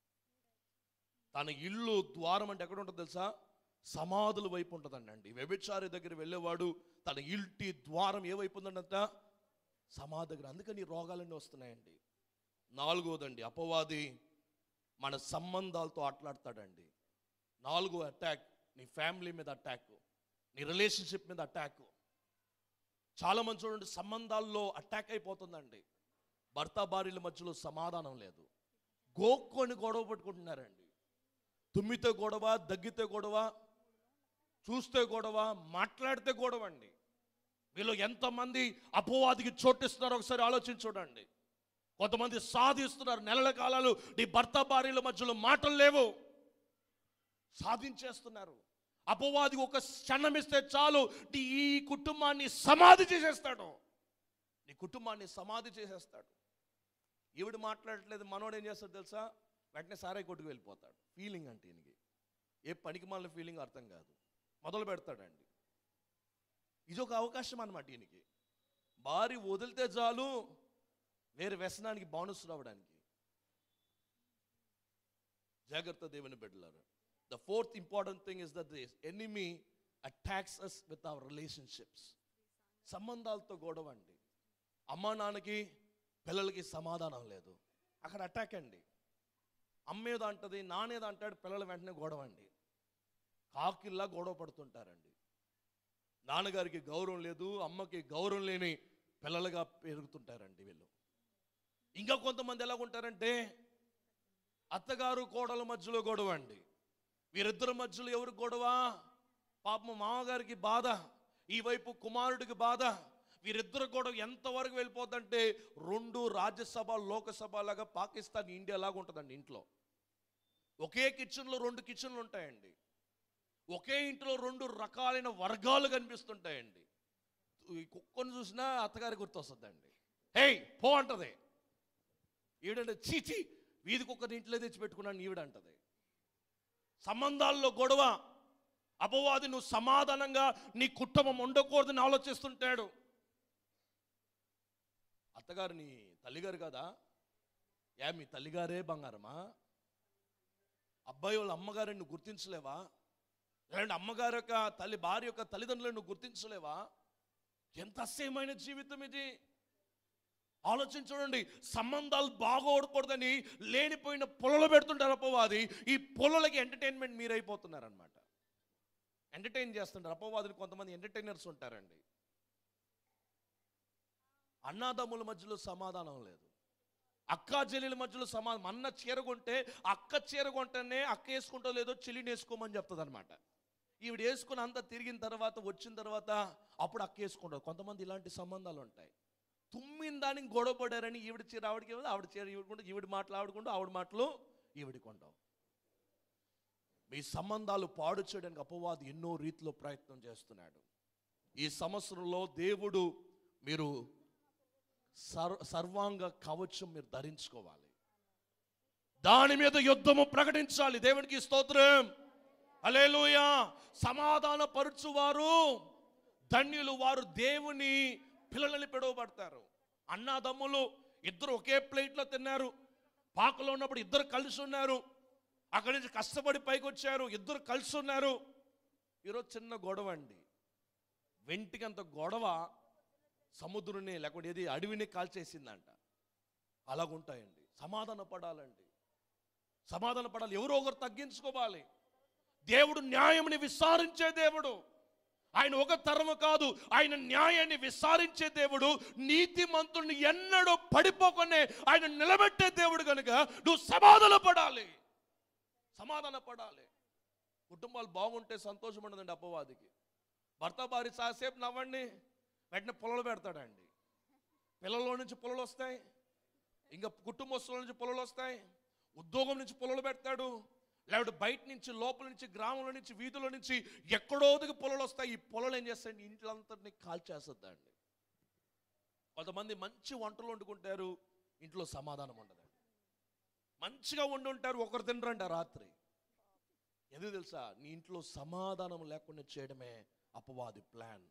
తన ఇల్లు ద్వారం అంటే ఎక్కడ ఉంటుంది తెలుసా సమాధుల వైపు ఉంటుందండి వ్యభిచారి దగ్గర వెళ్ళేవాడు తన ఇంటి ద్వారం ఏ వైపు ఉందంట సమాధి దగ్గర అందుకని ఈ రోగాలన్నీ వస్తున్నాయండి నాలుగోదండి అపవాది మన సంబంధాలతో ఆటలాడతాడండి నాలుగో అటాక్ నీ ఫ్యామిలీ మీద అటాక్ నీ రిలేషన్షిప్ మీద అటాక్ చాలా మంది చూడండి సంబంధాల్లో అటాక్ అయిపోతుందండి భర్త భార్యల మధ్యలో సమాధానం లేదు గోక్కొని గొడవ పెట్టుకుంటున్నారండి తుమ్మితే గొడవ దగ్గితే గొడవ చూస్తే గొడవ మాట్లాడితే గొడవ అండి వీళ్ళు ఎంతమంది అపవాదికి చోటిస్తున్నారో ఒకసారి ఆలోచించి చూడండి కొంతమంది సాధిస్తున్నారు నెలల కాలాలు నీ భర్త భార్యల మధ్యలో మాటలు లేవు సాధించేస్తున్నారు అపవాది ఒక క్షణం ఇస్తే చాలు నీ ఈ కుటుంబాన్ని సమాధి చేసేస్తాడు నీ కుటుంబాన్ని సమాధి చేసేస్తాడు ఈవిడ మాట్లాడట్లేదు మనోడు ఏం చేస్తాడు తెలుసా వెంటనే సారాయి కొట్టుకు వెళ్ళిపోతాడు ఫీలింగ్ అంటే ఈయనకి ఏ పనికి మాలిన ఫీలింగ్ అర్థం కాదు మొదలు పెడతాడండి ఇది ఒక అవకాశం అన్నమాట ఈయనకి భార్య వదిలితే చాలు వేరే వ్యసనానికి బానుసులు అవ్వడానికి జాగ్రత్త దేవుని బిడ్డలారు the fourth important thing is that this enemy attacks us with our relationships సంబంధాలతో గొడవ అండి అమ్మా నాన్నకి పిల్లలకి సమాధానం లేదు అక్కడ అటాక్ అండి అమ్మేదో అంటది నానేదో అంటాడు పిల్లల వెంటనే గొడవ అండి కాకిల్లా గొడవ పడుతుంటారండి నాన్నగారికి గౌరవం లేదు అమ్మకి గౌరవం లేని పిల్లలుగా పెరుగుతుంటారండి వీళ్ళు ఇంకా కొంతమంది ఎలా ఉంటారంటే అత్తగారు కోడల మధ్యలో గొడవ అండి వీరిద్దరి మధ్యలో ఎవరు గొడవ పాపం మామగారికి బాధ ఈ వైపు కుమారుడికి బాధ వీరిద్దరు గొడవ ఎంతవరకు వెళ్ళిపోతుందంటే రెండు రాజ్యసభ లోకసభ లాగా పాకిస్తాన్ ఇండియా లాగా ఉంటుందండి ఇంట్లో ఒకే కిచెన్లో రెండు కిచెన్లు ఉంటాయండి ఒకే ఇంట్లో రెండు రకాలైన వర్గాలు కనిపిస్తుంటాయండి ఈ కుక్కను చూసినా అత్తగారి గుర్తొస్తుందండి హేయ్ పో అంటది ఈవిడంటే చీచి వీధి కుక్కని ఇంట్లో తెచ్చి పెట్టుకున్నాను ఈవిడ అంటది సంబంధాల్లో గొడవ అపవాది నువ్వు సమాధానంగా నీ కుటుంబం ఉండకూడదని ఆలోచిస్తుంటాడు అత్తగారు నీ తల్లిగారు కదా ఏ మీ తల్లిగారే బంగారమా అబ్బాయి వాళ్ళ అమ్మగారిని నువ్వు గుర్తించలేవా లేదంటే అమ్మగారి యొక్క తల్లి భార్య యొక్క తల్లిదండ్రులను నువ్వు గుర్తించలేవా ఎంత అసహ్యమైన జీవితం ఇది ఆలోచించండి సంబంధాలు బాగోడకూడదని లేనిపోయిన పొలలు పెడుతుంటారు అపవాది ఈ పొలలకి ఎంటర్టైన్మెంట్ మీరైపోతున్నారనమాట ఎంటర్టైన్ చేస్తుంటారు అపవాదిని కొంతమంది ఎంటర్టైనర్స్ ఉంటారండి అన్నాదమ్ముల మధ్యలో సమాధానం లేదు అక్క చెల్లెల మధ్యలో సమాధానం అన్న చీర కొంటే అక్క చీర కొంటేనే అక్క వేసుకుంటో లేదో చెల్లిని వేసుకోమని చెప్తుంది అనమాట ఈవిడ వేసుకుని అంతా తిరిగిన తర్వాత వచ్చిన తర్వాత అప్పుడు అక్క వేసుకుంటారు కొంతమంది ఇలాంటి సంబంధాలు ఉంటాయి తుమ్మిన దానికి గొడవ పడారని ఈవిడ చీర ఆవిడకి ఇవ్వదు ఆవిడ చీర ఈవిడకుంటూ ఈవిడ మాటలు ఆవిడకుంటూ ఆవిడ మాటలు ఈవిడికి ఉండవు మీ సంబంధాలు పాడు చేయడానికి అపవాది ఎన్నో రీతిలో ప్రయత్నం చేస్తున్నాడు ఈ సంవత్సరంలో దేవుడు మీరు సర్ సర్వాంగ కవచం మీరు ధరించుకోవాలి దాని మీద యుద్ధము ప్రకటించాలి దేవునికి స్తోత్రం అలేలుయా సమాధాన పరుచువారు ధన్యులు వారు దేవుని పిల్లలని పిలువబడతారు అన్నాదమ్ములు ఇద్దరు ఒకే ప్లేట్లో తిన్నారు పాకలో ఉన్నప్పుడు ఇద్దరు కలిసి ఉన్నారు అక్కడి నుంచి కష్టపడి పైకి వచ్చారు ఇద్దరు కలిసి ఉన్నారు ఈరోజు చిన్న గొడవ అండి వెంటికంత గొడవ సముద్రుని లేకపోతే ఏది అడవిని కాల్చేసిందంట అలాగుంటాయండి సమాధాన పడాలండి సమాధాన పడాలి ఎవరో ఒకరు తగ్గించుకోవాలి దేవుడు న్యాయముని విచారించే దేవుడు ఆయన ఒక తరము కాదు ఆయన న్యాయాన్ని విచారించే దేవుడు నీతిమంతుల్ని ఎన్నడూ పడిపోకనే ఆయన నిలబెట్టే దేవుడు కనుక నువ్వు సమాధాన పడాలి సమాధాన పడాలి కుటుంబాలు బాగుంటే సంతోషం ఉండదండి అప్పవాదికి భర్త భార్య చాసేపు నవ్వండి వెంటనే పొలలు పెడతాడండి పిల్లల నుంచి పొలలు వస్తాయి ఇంకా కుటుంబస్తుల నుంచి పొలలు వస్తాయి ఉద్యోగం నుంచి పొలలు పెడతాడు లేకపోతే బయట నుంచి లోపల నుంచి గ్రామంలో నుంచి వీధుల నుంచి ఎక్కడో దిగి పొలలు వస్తాయి ఈ పొలలు ఏం చేస్తాయండి ఇంట్లో అంతటిని కాల్చేస్తుందండి కొంతమంది మంచి వంటలు వండుకుంటారు ఇంట్లో సమాధానం ఉండదండి మంచిగా వండి ఉంటారు ఒకరు తినరండి ఆ రాత్రి ఎందుకు తెలుసా నీ ఇంట్లో సమాధానం లేకుండా చేయడమే అపవాది ప్లాన్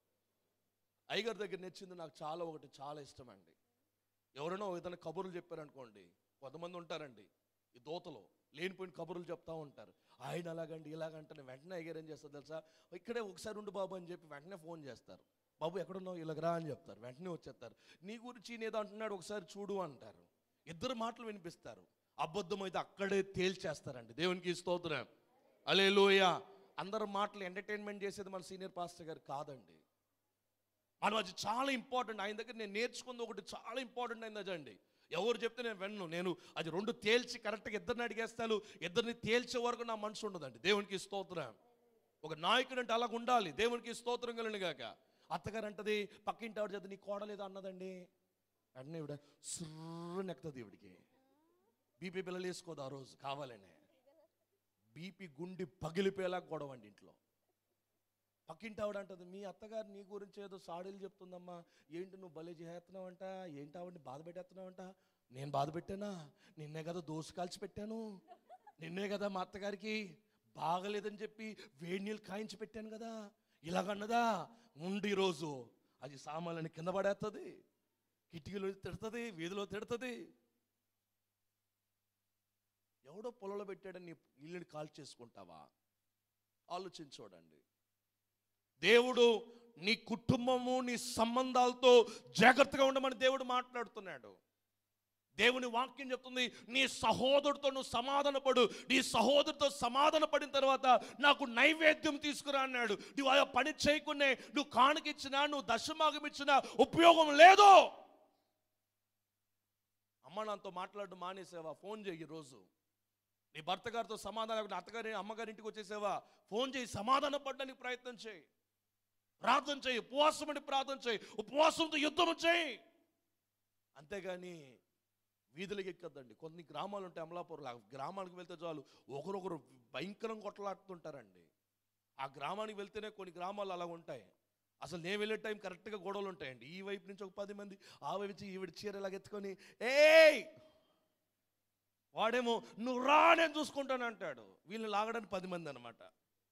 అయ్యగారి దగ్గర నచ్చింది నాకు చాలా ఒకటి చాలా ఇష్టం అండి ఎవరైనా ఏదైనా కబుర్లు చెప్పారనుకోండి కొంతమంది ఉంటారండి ఈ దోతలో లేనిపోయిన కబుర్లు చెప్తా ఉంటారు ఆయన అలాగండి ఇలాగంటే వెంటనే అయ్యారు ఏం చేస్తారు తెలుసా ఇక్కడే ఒకసారి ఉండు బాబు అని చెప్పి వెంటనే ఫోన్ చేస్తారు బాబు ఎక్కడున్నావు ఇలాగరా అని చెప్తారు వెంటనే వచ్చేస్తారు నీ గురించి ఈయన ఏదో అంటున్నాడు ఒకసారి చూడు అంటారు ఇద్దరు మాటలు వినిపిస్తారు అబద్ధం అయితే అక్కడే తేల్చేస్తారండి దేవునికి స్తోత్రం అలే లోయ అందరు మాటలు ఎంటర్టైన్మెంట్ చేసేది మన సీనియర్ పాస్టర్ గారు కాదండి మనం అది చాలా ఇంపార్టెంట్ ఆయన దగ్గర నేను నేర్చుకుంది ఒకటి చాలా ఇంపార్టెంట్ అయింది అదండి ఎవరు చెప్తే నేను విన్ను నేను అది రెండు తేల్చి కరెక్ట్గా ఇద్దరిని అడిగేస్తాను ఇద్దరిని తేల్చే వరకు నా మనసు ఉండదండి దేవునికి స్తోత్రం ఒక నాయకుడు అంటే అలాగ ఉండాలి దేవునికి స్తోత్రం కలిగిన గాక అత్తగారు అంటది పక్కింటి ఆవిడ చేత నీ కోడలేదా అన్నదండి వెంటనే ఇవిడ సుర్రు నెక్కుతుంది ఇవిడికి బీపీ పిల్లలు వేసుకోదు ఆ రోజు కావాలనే బీపీ గుండి పగిలిపోయేలా గొడవ అండి ఇంట్లో పక్కింటి ఆవిడ అంటది మీ అత్తగారు నీ గురించి ఏదో సాడీలు చెప్తుందమ్మా ఏంటి నువ్వు భలే చేస్తున్నావంట ఏంటి ఆవిడని బాధ పెట్టేస్తున్నావంట నేను బాధ పెట్టానా నిన్నే కదా దోసు కాల్చి పెట్టాను నిన్నే కదా మా అత్తగారికి బాగలేదని చెప్పి వేడి నీళ్ళు కాయించి పెట్టాను కదా ఇలాగన్నదా ఉండి రోజు అది సామాన్లని కింద పడేస్తుంది కిటికీలో తిడుతుంది వీధిలో తిడుతుంది ఎవడో పొలంలో పెట్టాడని నీ ఇల్లుని కాల్ చేసుకుంటావా ఆలోచించి చూడండి దేవుడు నీ కుటుంబము నీ సంబంధాలతో జాగ్రత్తగా ఉండమని దేవుడు మాట్లాడుతున్నాడు దేవుని వాక్యం చెప్తుంది నీ సహోదరుడితో నువ్వు సమాధానపడు నీ సహోదరుడితో సమాధాన పడిన తర్వాత నాకు నైవేద్యం తీసుకురా అన్నాడు నువ్వు ఆ పని చేయకునే నువ్వు కానుకిచ్చినా నువ్వు దశమాగం ఇచ్చినా ఉపయోగం లేదు అమ్మ నాతో మాట్లాడడం మానేసావా ఫోన్ చేయి రోజు నీ భర్త గారితో సమాధానం అత్తగారి అమ్మగారి ఇంటికి వచ్చేసావా ఫోన్ చేయి సమాధాన పడడానికి ప్రయత్నం చేయి ప్రార్థన చేయి ఉపవాసం అని ప్రార్థన చేయి ఉపవాసంతో యుద్ధం చేయి అంతేగాని వీధులకు ఎక్కద్దండి కొన్ని గ్రామాలు ఉంటాయి అమలాపూర్లో ఆ గ్రామానికి వెళ్తే చాలు ఒకరొకరు భయంకరంగా కొట్లాడుతుంటారండి ఆ గ్రామానికి వెళ్తేనే కొన్ని గ్రామాలు అలా ఉంటాయి అసలు నేను వెళ్ళే టైం కరెక్ట్గా గొడవలు ఉంటాయండి ఈ వైపు నుంచి ఒక పది మంది ఆ వైపు నుంచి ఈవిడ చీర ఇలాగ ఎత్తుకొని ఏయ్ వాడేమో నువ్వు రా నేను చూసుకుంటాను అంటాడు వీళ్ళని లాగడానికి పది మంది అనమాట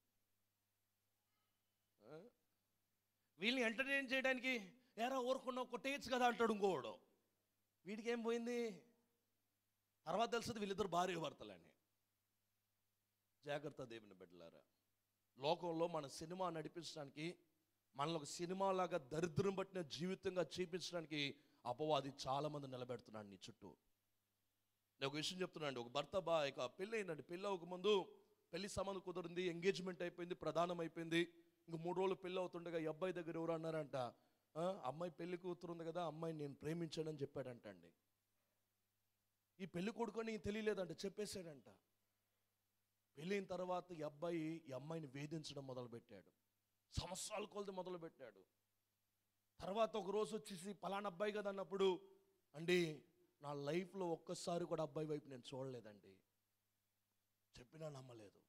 వీళ్ళని ఎంటర్టైన్ చేయడానికి ఎరా ఊరుకున్నావు కొట్టేయచ్చు కదా అంటాడు ఇంకోడు వీడికి ఏం పోయింది తర్వాత తెలుస్తుంది వీళ్ళిద్దరు భార్య భర్తలని జాగ్రత్త దేవుని బిడ్డలారా లోకంలో మన సినిమా నడిపించడానికి మనల్ని ఒక సినిమాలాగా దరిద్రం పట్టిన జీవితంగా చూపించడానికి అపవాది చాలా మంది నిలబెడుతున్నాడు నీ చుట్టూ నేను ఒక విషయం చెప్తున్నాను ఒక భర్త బా ఇక పెళ్ళి అయిందండి పెళ్ళి అవ్వక ముందు పెళ్లి సంబంధం కుదిరింది ఎంగేజ్మెంట్ అయిపోయింది ప్రధానం అయిపోయింది ఇంక మూడు రోజులు పెళ్ళి అవుతుండగా ఈ అబ్బాయి దగ్గర ఎవరు అన్నారంట "ఆ, అమ్మాయి పెళ్లి కూతురు ఉంది కదా అమ్మాయిని నేను ప్రేమించానని చెప్పాడంట అండి ఈ పెళ్లి కొడుకొని తెలియలేదంట చెప్పేశాడంట పెళ్ళైన తర్వాత ఈ అబ్బాయి ఈ అమ్మాయిని వేధించడం మొదలుపెట్టాడు సంవత్సరాల కొలది మొదలుపెట్టాడు తర్వాత ఒక రోజు వచ్చేసి పలానా అబ్బాయి కదా అన్నప్పుడు అండి నా లైఫ్లో ఒక్కసారి కూడా అబ్బాయి వైపు నేను చూడలేదండి చెప్పినా నమ్మలేదు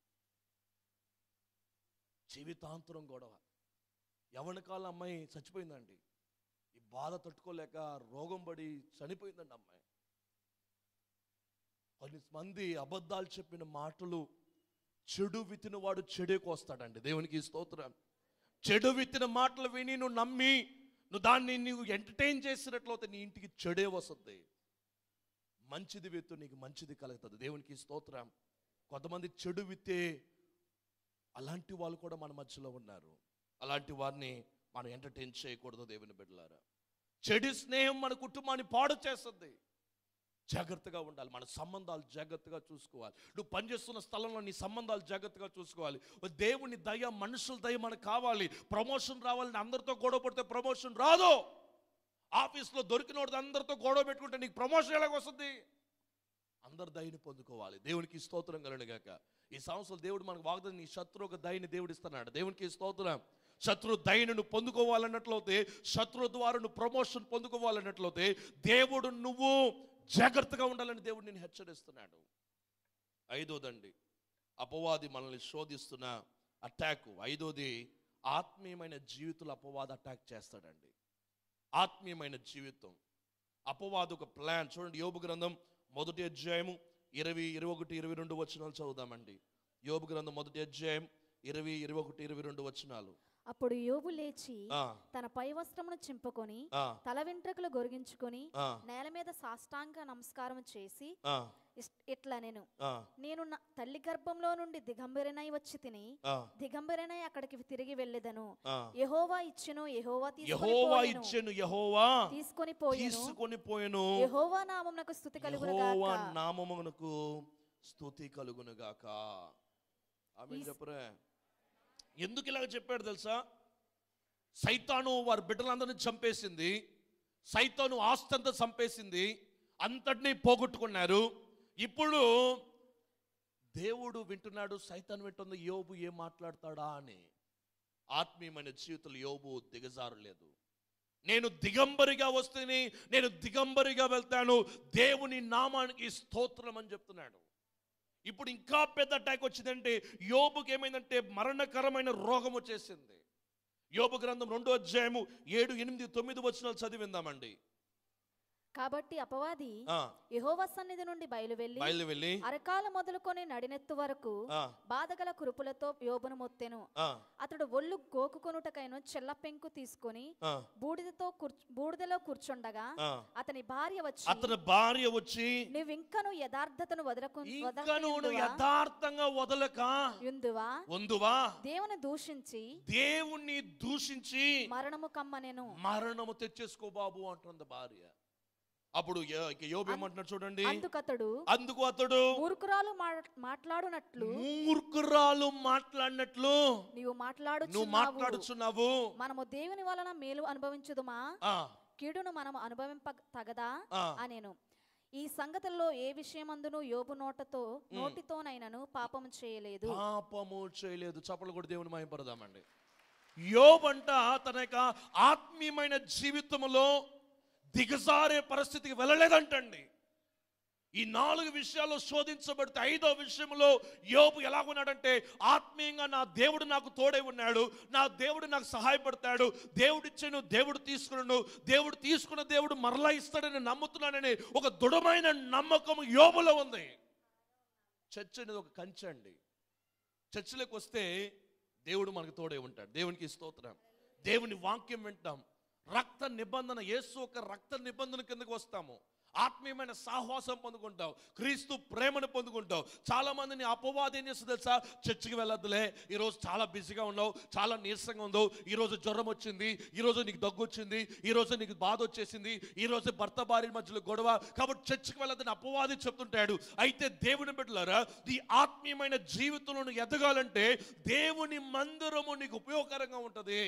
జీవితాంతరం గొడవ ఎవరి కాలం అమ్మాయి చచ్చిపోయిందండి ఈ బాధ తట్టుకోలేక రోగం పడి చనిపోయిందండి అమ్మాయి కొన్ని మంది అబద్ధాలు చెప్పిన మాటలు చెడు విత్తిన వాడు చెడే కోస్తాడండి దేవునికి స్తోత్రం చెడు విత్తిన మాటలు విని నువ్వు నమ్మి నువ్వు దాన్ని నువ్వు ఎంటర్టైన్ చేసినట్లయితే నీ ఇంటికి చెడే వస్తుంది మంచిది విత్తు నీకు మంచిది కలుగుతుంది దేవునికి స్తోత్రం కొంతమంది చెడు విత్తే అలాంటి వాళ్ళు కూడా మన మధ్యలో ఉన్నారు అలాంటి వారిని మనం ఎంటర్టైన్ చేయకూడదు దేవుని బిడ్డలారా చెడు స్నేహం మన కుటుంబాన్ని పాడు చేస్తుంది జాగ్రత్తగా ఉండాలి మన సంబంధాలు జాగ్రత్తగా చూసుకోవాలి నువ్వు పనిచేస్తున్న స్థలంలో నీ సంబంధాలు జాగ్రత్తగా చూసుకోవాలి ఓ దేవుని దయ మనుషుల దయ మనకు కావాలి ప్రమోషన్ రావాలని అందరితో గొడవ పడితే ప్రమోషన్ రాదు ఆఫీస్లో దొరికినోడు అందరితో గొడవ పెట్టుకుంటే నీకు ప్రమోషన్ ఎలాగ వస్తుంది అందరు దయని పొందుకోవాలి దేవునికి స్తోత్రం కలనుగాక ఈ సంవత్సరం దేవుడు మనకు వాగ్దానం నీ శత్రు ఒక దయని దేవుడు ఇస్తున్నాడు దేవునికి స్తోత్రం శత్రు దయను నువ్వు పొందుకోవాలన్నట్లయితే శత్రు ద్వారా నువ్వు ప్రమోషన్ పొందుకోవాలన్నట్లయితే దేవుడు నువ్వు జాగ్రత్తగా ఉండాలని దేవుడు నేను హెచ్చరిస్తున్నాడు ఐదోదండి అపవాది మనల్ని శోధిస్తున్న అటాక్ ఐదోది ఆత్మీయమైన జీవితంలో అపవాది అటాక్ చేస్తాడండి ఆత్మీయమైన జీవితం అపవాదు ఒక ప్లాన్ చూడండి యోబు గ్రంథం మొదటి అధ్యాయము ఇరవై ఇరవై ఒకటి ఇరవై రెండు వచనాలు చదువుదామండి యోబు గ్రంథం మొదటి అధ్యాయం ఇరవై ఇరవై ఒకటి ఇరవై రెండు వచనాలు అప్పుడు యోబు లేచి ఆ, తన పై వస్త్రమును చింపుకొని ఆ, తల వెంట్రుకలు గొరిగించుకొని ఆ, నేల మీద సాష్టాంగ నమస్కారం చేసి ఆ, ఇస్- ఇట్లా నేను ఆ, నేను నా తల్లి గర్భంలో నుండి దిగంబరినై వచ్చి తిని ఆ, దిగంబరినై అక్కడికి తిరిగి వెళ్ళేదను ఆ. యెహోవా ఇచ్చెను యెహోవా తీసుకొని యెహోవా పోయెను. ఇచ్చెను యెహోవా తీసుకొని పోయెను తీసుకొని పోయెను యెహోవా నామమునకు స్తుతి కలుగును యెహోవా గాక నామమునకు స్తుతి కలుగును గాక ఆమె ఈ- చెప్పరే ఎందుకు ఇలాగ చెప్పాడు తెలుసా సైతాను వారి బిడ్డలందరినీ చంపేసింది సైతాను ఆస్తి అంతా చంపేసింది అంతటినీ పోగొట్టుకున్నారు ఇప్పుడు దేవుడు వింటున్నాడు సైతాన్ వింటుంది యోబు ఏం మాట్లాడతాడా అని ఆత్మీయమైన జీవితంలో యోబు దిగజారలేదు నేను దిగంబరిగా వస్తేనే నేను దిగంబరిగా వెళ్తాను దేవుని నామానికి స్తోత్రం అని చెప్తున్నాడు ఇప్పుడు ఇంకా పెద్ద అటాక్ వచ్చిందంటే యోబుకి ఏమైందంటే మరణకరమైన రోగం వచ్చేసింది యోబు గ్రంథం రెండో అధ్యాయము ఏడు ఎనిమిది తొమ్మిది వచనాలు చదివిందామండి కాబట్టి అపవాది ఆ, యెహోవా సన్నిధి నుండి బయలువెళ్ళి బయలు వెళ్ళి అరకాల మొదలుకొని నడినెత్తు వరకు ఆ, బాధగల కురుపులతో యోబును మొత్తెను ఆ, అతడు ఒళ్ళు గోకుకొనుటకైన చెల్ల పెంకు తీసుకొని ఆ, బూడిదతో కూర్చు బూడిదలో కూర్చుండగా ఆ. అతని భార్య వచ్చి అతని భార్య వచ్చి నువ్వింకను యథార్థతను వదలకు ఇంకా నువ్వు యథార్థంగా వదలక యుందువా ఉందువా దేవుని దూషించి దేవుణ్ణి దూషించి మరణము కమ్మనెను మరణము తెచ్చేసుకో బాబు అంటుంది భార్య అప్పుడు యో- ఇక యోబు ఏమంటున్నాడు చూడండి అందుకతడు అందుకు అతడు మూర్ఖురాలు మా- మాట్లాడునట్లు మూర్ఖురాలు మాట్లాడినట్లు నీవు నువ్వు మాట్లాడుచున్నావు మాట్లాడుచున్నావు మనము దేవుని వలన మేలు అనుభవించుదుమా ఆ, కీడును మనము అనుభవింప తగదా ఆ. అనేను ఈ సంగతుల్లో ఏ విషయమందును యోబు నోటతో నోటితోనైనను పాపము చేయలేదు పాపము చేయలేదు చప్పలు కూడా దేవుని మహింపడదామండి యోబంట తన యొక్క ఆత్మీయమైన జీవితంలో దిగజారే పరిస్థితికి వెళ్ళలేదంటండి ఈ నాలుగు విషయాల్లో శోధించబడితే ఐదో విషయంలో యోబు ఎలాగున్నాడంటే ఆత్మీయంగా నా దేవుడు నాకు తోడై ఉన్నాడు నా దేవుడు నాకు సహాయపడతాడు దేవుడిచ్చాను దేవుడు తీసుకున్నాడు దేవుడు తీసుకున్న దేవుడు మరలా ఇస్తాడని నమ్ముతున్నానని ఒక దృఢమైన నమ్మకం యోబులో ఉంది చర్చ్ అనేది ఒక కంచె అండి చర్చిలోకి వస్తే దేవుడు మనకు తోడే ఉంటాడు దేవునికి స్తోత్రం దేవుని వాక్యం వింటాం రక్త నిబంధన యేసు ఒక రక్త నిబంధన కిందకు వస్తాము ఆత్మీయమైన సాహవాసం పొందుకుంటావు క్రీస్తు ప్రేమను పొందుకుంటావు చాలా మందిని అపవాది ఏం చేస్తుంది తెలుసా చర్చికి వెళ్ళొద్దులే ఈరోజు చాలా బిజీగా ఉన్నావు చాలా నీరసంగా ఉందో ఈరోజు జ్వరం వచ్చింది ఈరోజు నీకు దగ్గు వచ్చింది ఈరోజు నీకు బాధ వచ్చేసింది ఈరోజు భర్త భార్య మధ్యలో గొడవ కాబట్టి చర్చికి వెళ్ళొద్దని అపవాది చెప్తుంటాడు అయితే దేవుని బిడ్డలారా ఈ ఆత్మీయమైన జీవితంలో నువ్వు ఎదగాలంటే దేవుని మందిరము నీకు ఉపయోగకరంగా ఉంటుంది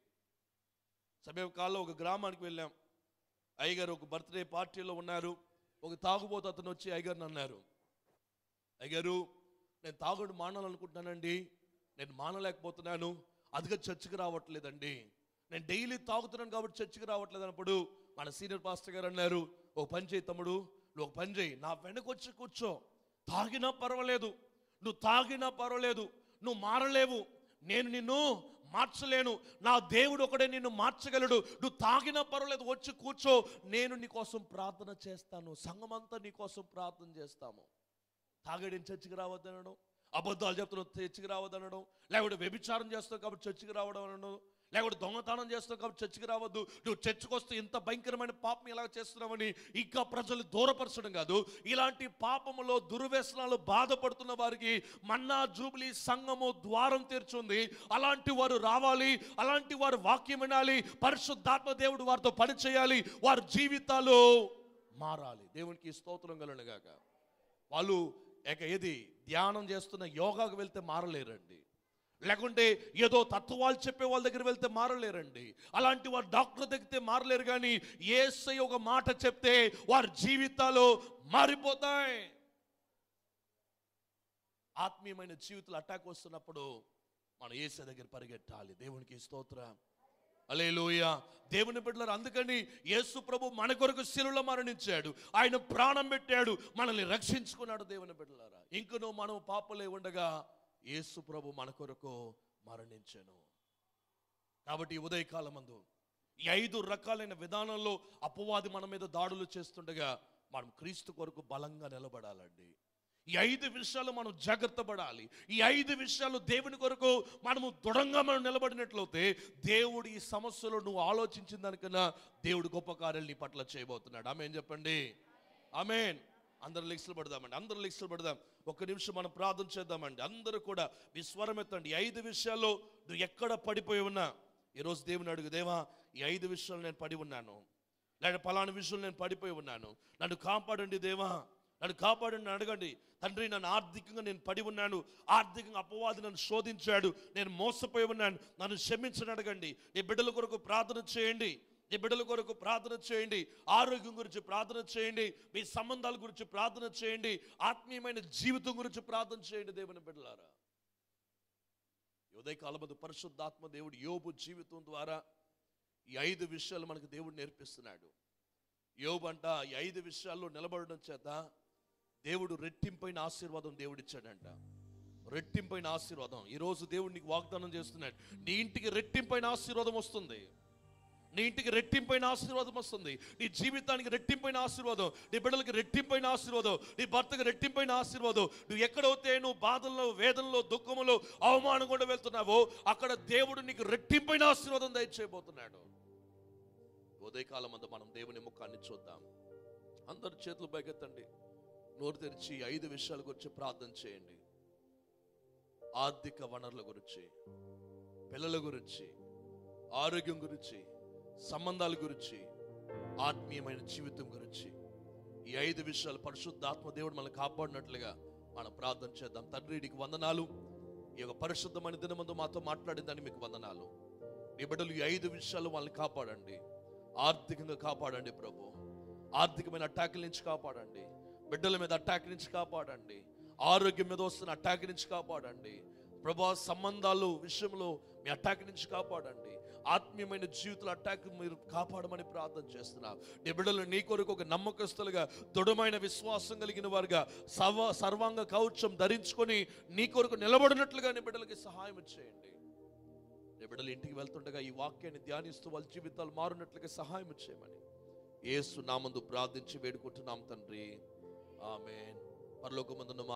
సమీపకాలంలో ఒక గ్రామానికి వెళ్ళాం అయ్యగారు ఒక బర్త్డే పార్టీలో ఉన్నారు ఒక తాగుబోతు అతను వచ్చి అయ్యగారిని అన్నారు అయ్యగారు నేను తాగుడు మానాలనుకుంటున్నానండి నేను మానలేకపోతున్నాను అదిగా చర్చికి రావట్లేదండి నేను డైలీ తాగుతున్నాను కాబట్టి చర్చికి రావట్లేదు అన్నప్పుడు మన సీనియర్ పాస్టర్ గారు అన్నారు ఓ పని చేయి తమ్ముడు నువ్వు ఒక పని చేయి నా వెనక వచ్చి కూర్చో తాగినా పర్వాలేదు నువ్వు తాగినా పర్వాలేదు నువ్వు మారలేవు నేను నిన్ను మార్చలేను నా దేవుడు ఒకడే నిన్ను మార్చగలడు నువ్వు తాగినా పర్వాలేదు వచ్చి కూర్చో నేను నీ కోసం ప్రార్థన చేస్తాను సంఘమంతా నీ కోసం ప్రార్థన చేస్తాము తాగడిని చర్చికి రావద్దనడం అబద్ధాలు చెప్తున్నావు చర్చికి రావద్దనడం లేకపోతే వ్యభిచారం చేస్తావు కాబట్టి చర్చికి రావడం అనడం లేకపోతే దొంగతనం చేస్తావు కాబట్టి చర్చికి రావద్దు నువ్వు చర్చికి వస్తే ఇంత భయంకరమైన పాపం ఇలా చేస్తున్నావని ఇంకా ప్రజలు దూరపరచడం కాదు ఇలాంటి పాపములో దుర్వ్యసనాలు బాధపడుతున్న వారికి మన్నా జూబిలీ సంఘము ద్వారం తెరుచుంది అలాంటి వారు రావాలి అలాంటి వారు వాక్యం వినాలి పరిశుద్ధాత్మ దేవుడు వారితో పని చేయాలి వారి జీవితాలు మారాలి దేవునికి స్తోత్రం కలనుగాక వాళ్ళు ఏక ఏది ధ్యానం చేస్తున్న యోగాకు వెళ్తే మారలేరండి లేకుంటే ఏదో తత్వాలు చెప్పే వాళ్ళ దగ్గర వెళ్తే మారలేరండి అలాంటి వారు డాక్టర్ దగ్గర మారలేరు కానీ ఏసై ఒక మాట చెప్తే వారి జీవితాలు మారిపోతాయి ఆత్మీయమైన జీవితాలు అటాక్ వస్తున్నప్పుడు మనం ఏసై దగ్గర పరిగెట్టాలి దేవునికి స్తోత్రం అలేలోయ దేవుని బిడ్డలారు అందుకని యేసు ప్రభు మన కొరకు శిలువలో మరణించాడు ఆయన ప్రాణం పెట్టాడు మనల్ని రక్షించుకున్నాడు దేవుని బిడ్డలారా ఇంకను మనం పాపలే ఉండగా యేసు ప్రభు మన కొరకు మరణించాను కాబట్టి ఈ ఉదయకాలం మందు ఈ ఐదు రకాలైన విధానంలో అపవాది మన మీద దాడులు చేస్తుండగా మనం క్రీస్తు కొరకు బలంగా నిలబడాలండి ఈ ఐదు విషయాలు మనం జాగ్రత్త పడాలి ఈ ఐదు విషయాలు దేవుని కొరకు మనము దృఢంగా మనం నిలబడినట్లయితే దేవుడు ఈ సమస్యలో నువ్వు ఆలోచించిన దానికన్నా దేవుడు గొప్ప కార్యాలు నీ పట్ల చేయబోతున్నాడు ఆమె చెప్పండి ఆమెన్ అందరు లిక్స్లు పడదామండి అందరు లిక్స్లు పడదాం ఒక్క నిమిషం మనం ప్రార్థన చేద్దామండి అందరూ కూడా మీ స్వరం ఎత్తండి ఈ ఐదు విషయాల్లో నువ్వు ఎక్కడ పడిపోయి ఉన్నా ఈరోజు దేవుని అడుగు దేవా ఈ ఐదు విషయాలు నేను పడి ఉన్నాను లేదా పలానా విషయంలో నేను పడిపోయి ఉన్నాను నన్ను కాపాడండి దేవా నన్ను కాపాడండి అని అడగండి తండ్రి నన్ను ఆర్థికంగా నేను పడి ఉన్నాను ఆర్థికంగా అపవాది నన్ను శోధించాడు నేను మోసపోయి ఉన్నాను నన్ను క్షమించని అడగండి నీ బిడ్డల కొరకు ప్రార్థన చేయండి నీ బిడ్డల కొరకు ప్రార్థన చేయండి ఆరోగ్యం గురించి ప్రార్థన చేయండి మీ సంబంధాల గురించి ప్రార్థన చేయండి ఆత్మీయమైన జీవితం గురించి ప్రార్థన చేయండి దేవుని బిడ్డలారా ఈ ఉదయకాలం మందు పరిశుద్ధాత్మ దేవుడు యోబు జీవితం ద్వారా ఈ ఐదు విషయాలు మనకు దేవుడు నేర్పిస్తున్నాడు యోబు అంట ఈ ఐదు విషయాల్లో నిలబడడం చేత దేవుడు రెట్టింపైన ఆశీర్వాదం దేవుడిచ్చాడంట రెట్టింపైన ఆశీర్వాదం ఈరోజు దేవుడు నీకు వాగ్దానం చేస్తున్నాడు నీ ఇంటికి రెట్టింపైన ఆశీర్వాదం వస్తుంది నీ ఇంటికి రెట్టింపైన ఆశీర్వాదం వస్తుంది నీ జీవితానికి రెట్టింపైన ఆశీర్వాదం నీ బిడ్డలకి రెట్టింపైన ఆశీర్వాదం నీ భర్తకి రెట్టింపైన ఆశీర్వాదం నువ్వు ఎక్కడైతే నువ్వు బాధల్లో వేదనలో దుఃఖములో అవమానం కూడా వెళ్తున్నావో అక్కడ దేవుడు నీకు రెట్టింపైన ఆశీర్వాదం దయచేయబోతున్నాడు ఉదయకాలం అంతా మనం దేవుని ముఖాన్ని చూద్దాం అందరు చేతులు పైకెత్తండి నోరు తెరిచి ఐదు విషయాల గురించి ప్రార్థన చేయండి ఆర్థిక వనరుల గురించి పిల్లల గురించి ఆరోగ్యం గురించి సంబంధాల గురించి ఆత్మీయమైన జీవితం గురించి ఈ ఐదు విషయాలు పరిశుద్ధాత్మ దేవుడు మనల్ని కాపాడినట్లుగా మనం ప్రార్థన చేద్దాం తండ్రి నీకు వందనాలు ఈ యొక్క పరిశుద్ధమైన దినమందు మాతో మాట్లాడిందని మీకు వందనాలు నీ బిడ్డలు ఈ ఐదు విషయాలు వాళ్ళని కాపాడండి ఆర్థికంగా కాపాడండి ప్రభు ఆర్థికమైన అటాకుల నుంచి కాపాడండి బిడ్డల మీద అటాక్ నుంచి కాపాడండి ఆరోగ్యం మీద వస్తున్న అటాక్ నుంచి కాపాడండి ప్రభా సంబంధాలు విషయంలో మీ అటాక్ నుంచి కాపాడండి ఆత్మీయమైన జీవితాల అటాక్ మీరు కాపాడమని ప్రార్థన చేస్తున్నా నీ బిడ్డలు నీ కొరకు ఒక నమ్మకస్తులుగా దృఢమైన విశ్వాసం కలిగిన వారుగా సర్వ సర్వాంగ కౌచం ధరించుకొని నీ కొరకు నిలబడినట్లుగా నీ బిడ్డలకి సహాయం చేయండి నీ బిడ్డలు ఇంటికి వెళ్తుండగా ఈ వాక్యాన్ని ధ్యానిస్తూ వాళ్ళ జీవితాలు మారునట్లుగా సహాయం చేయమని ఏసు నామందు ప్రార్థించి వేడుకుంటున్నాం తండ్రి ఆమె పరలోకమందున్న మా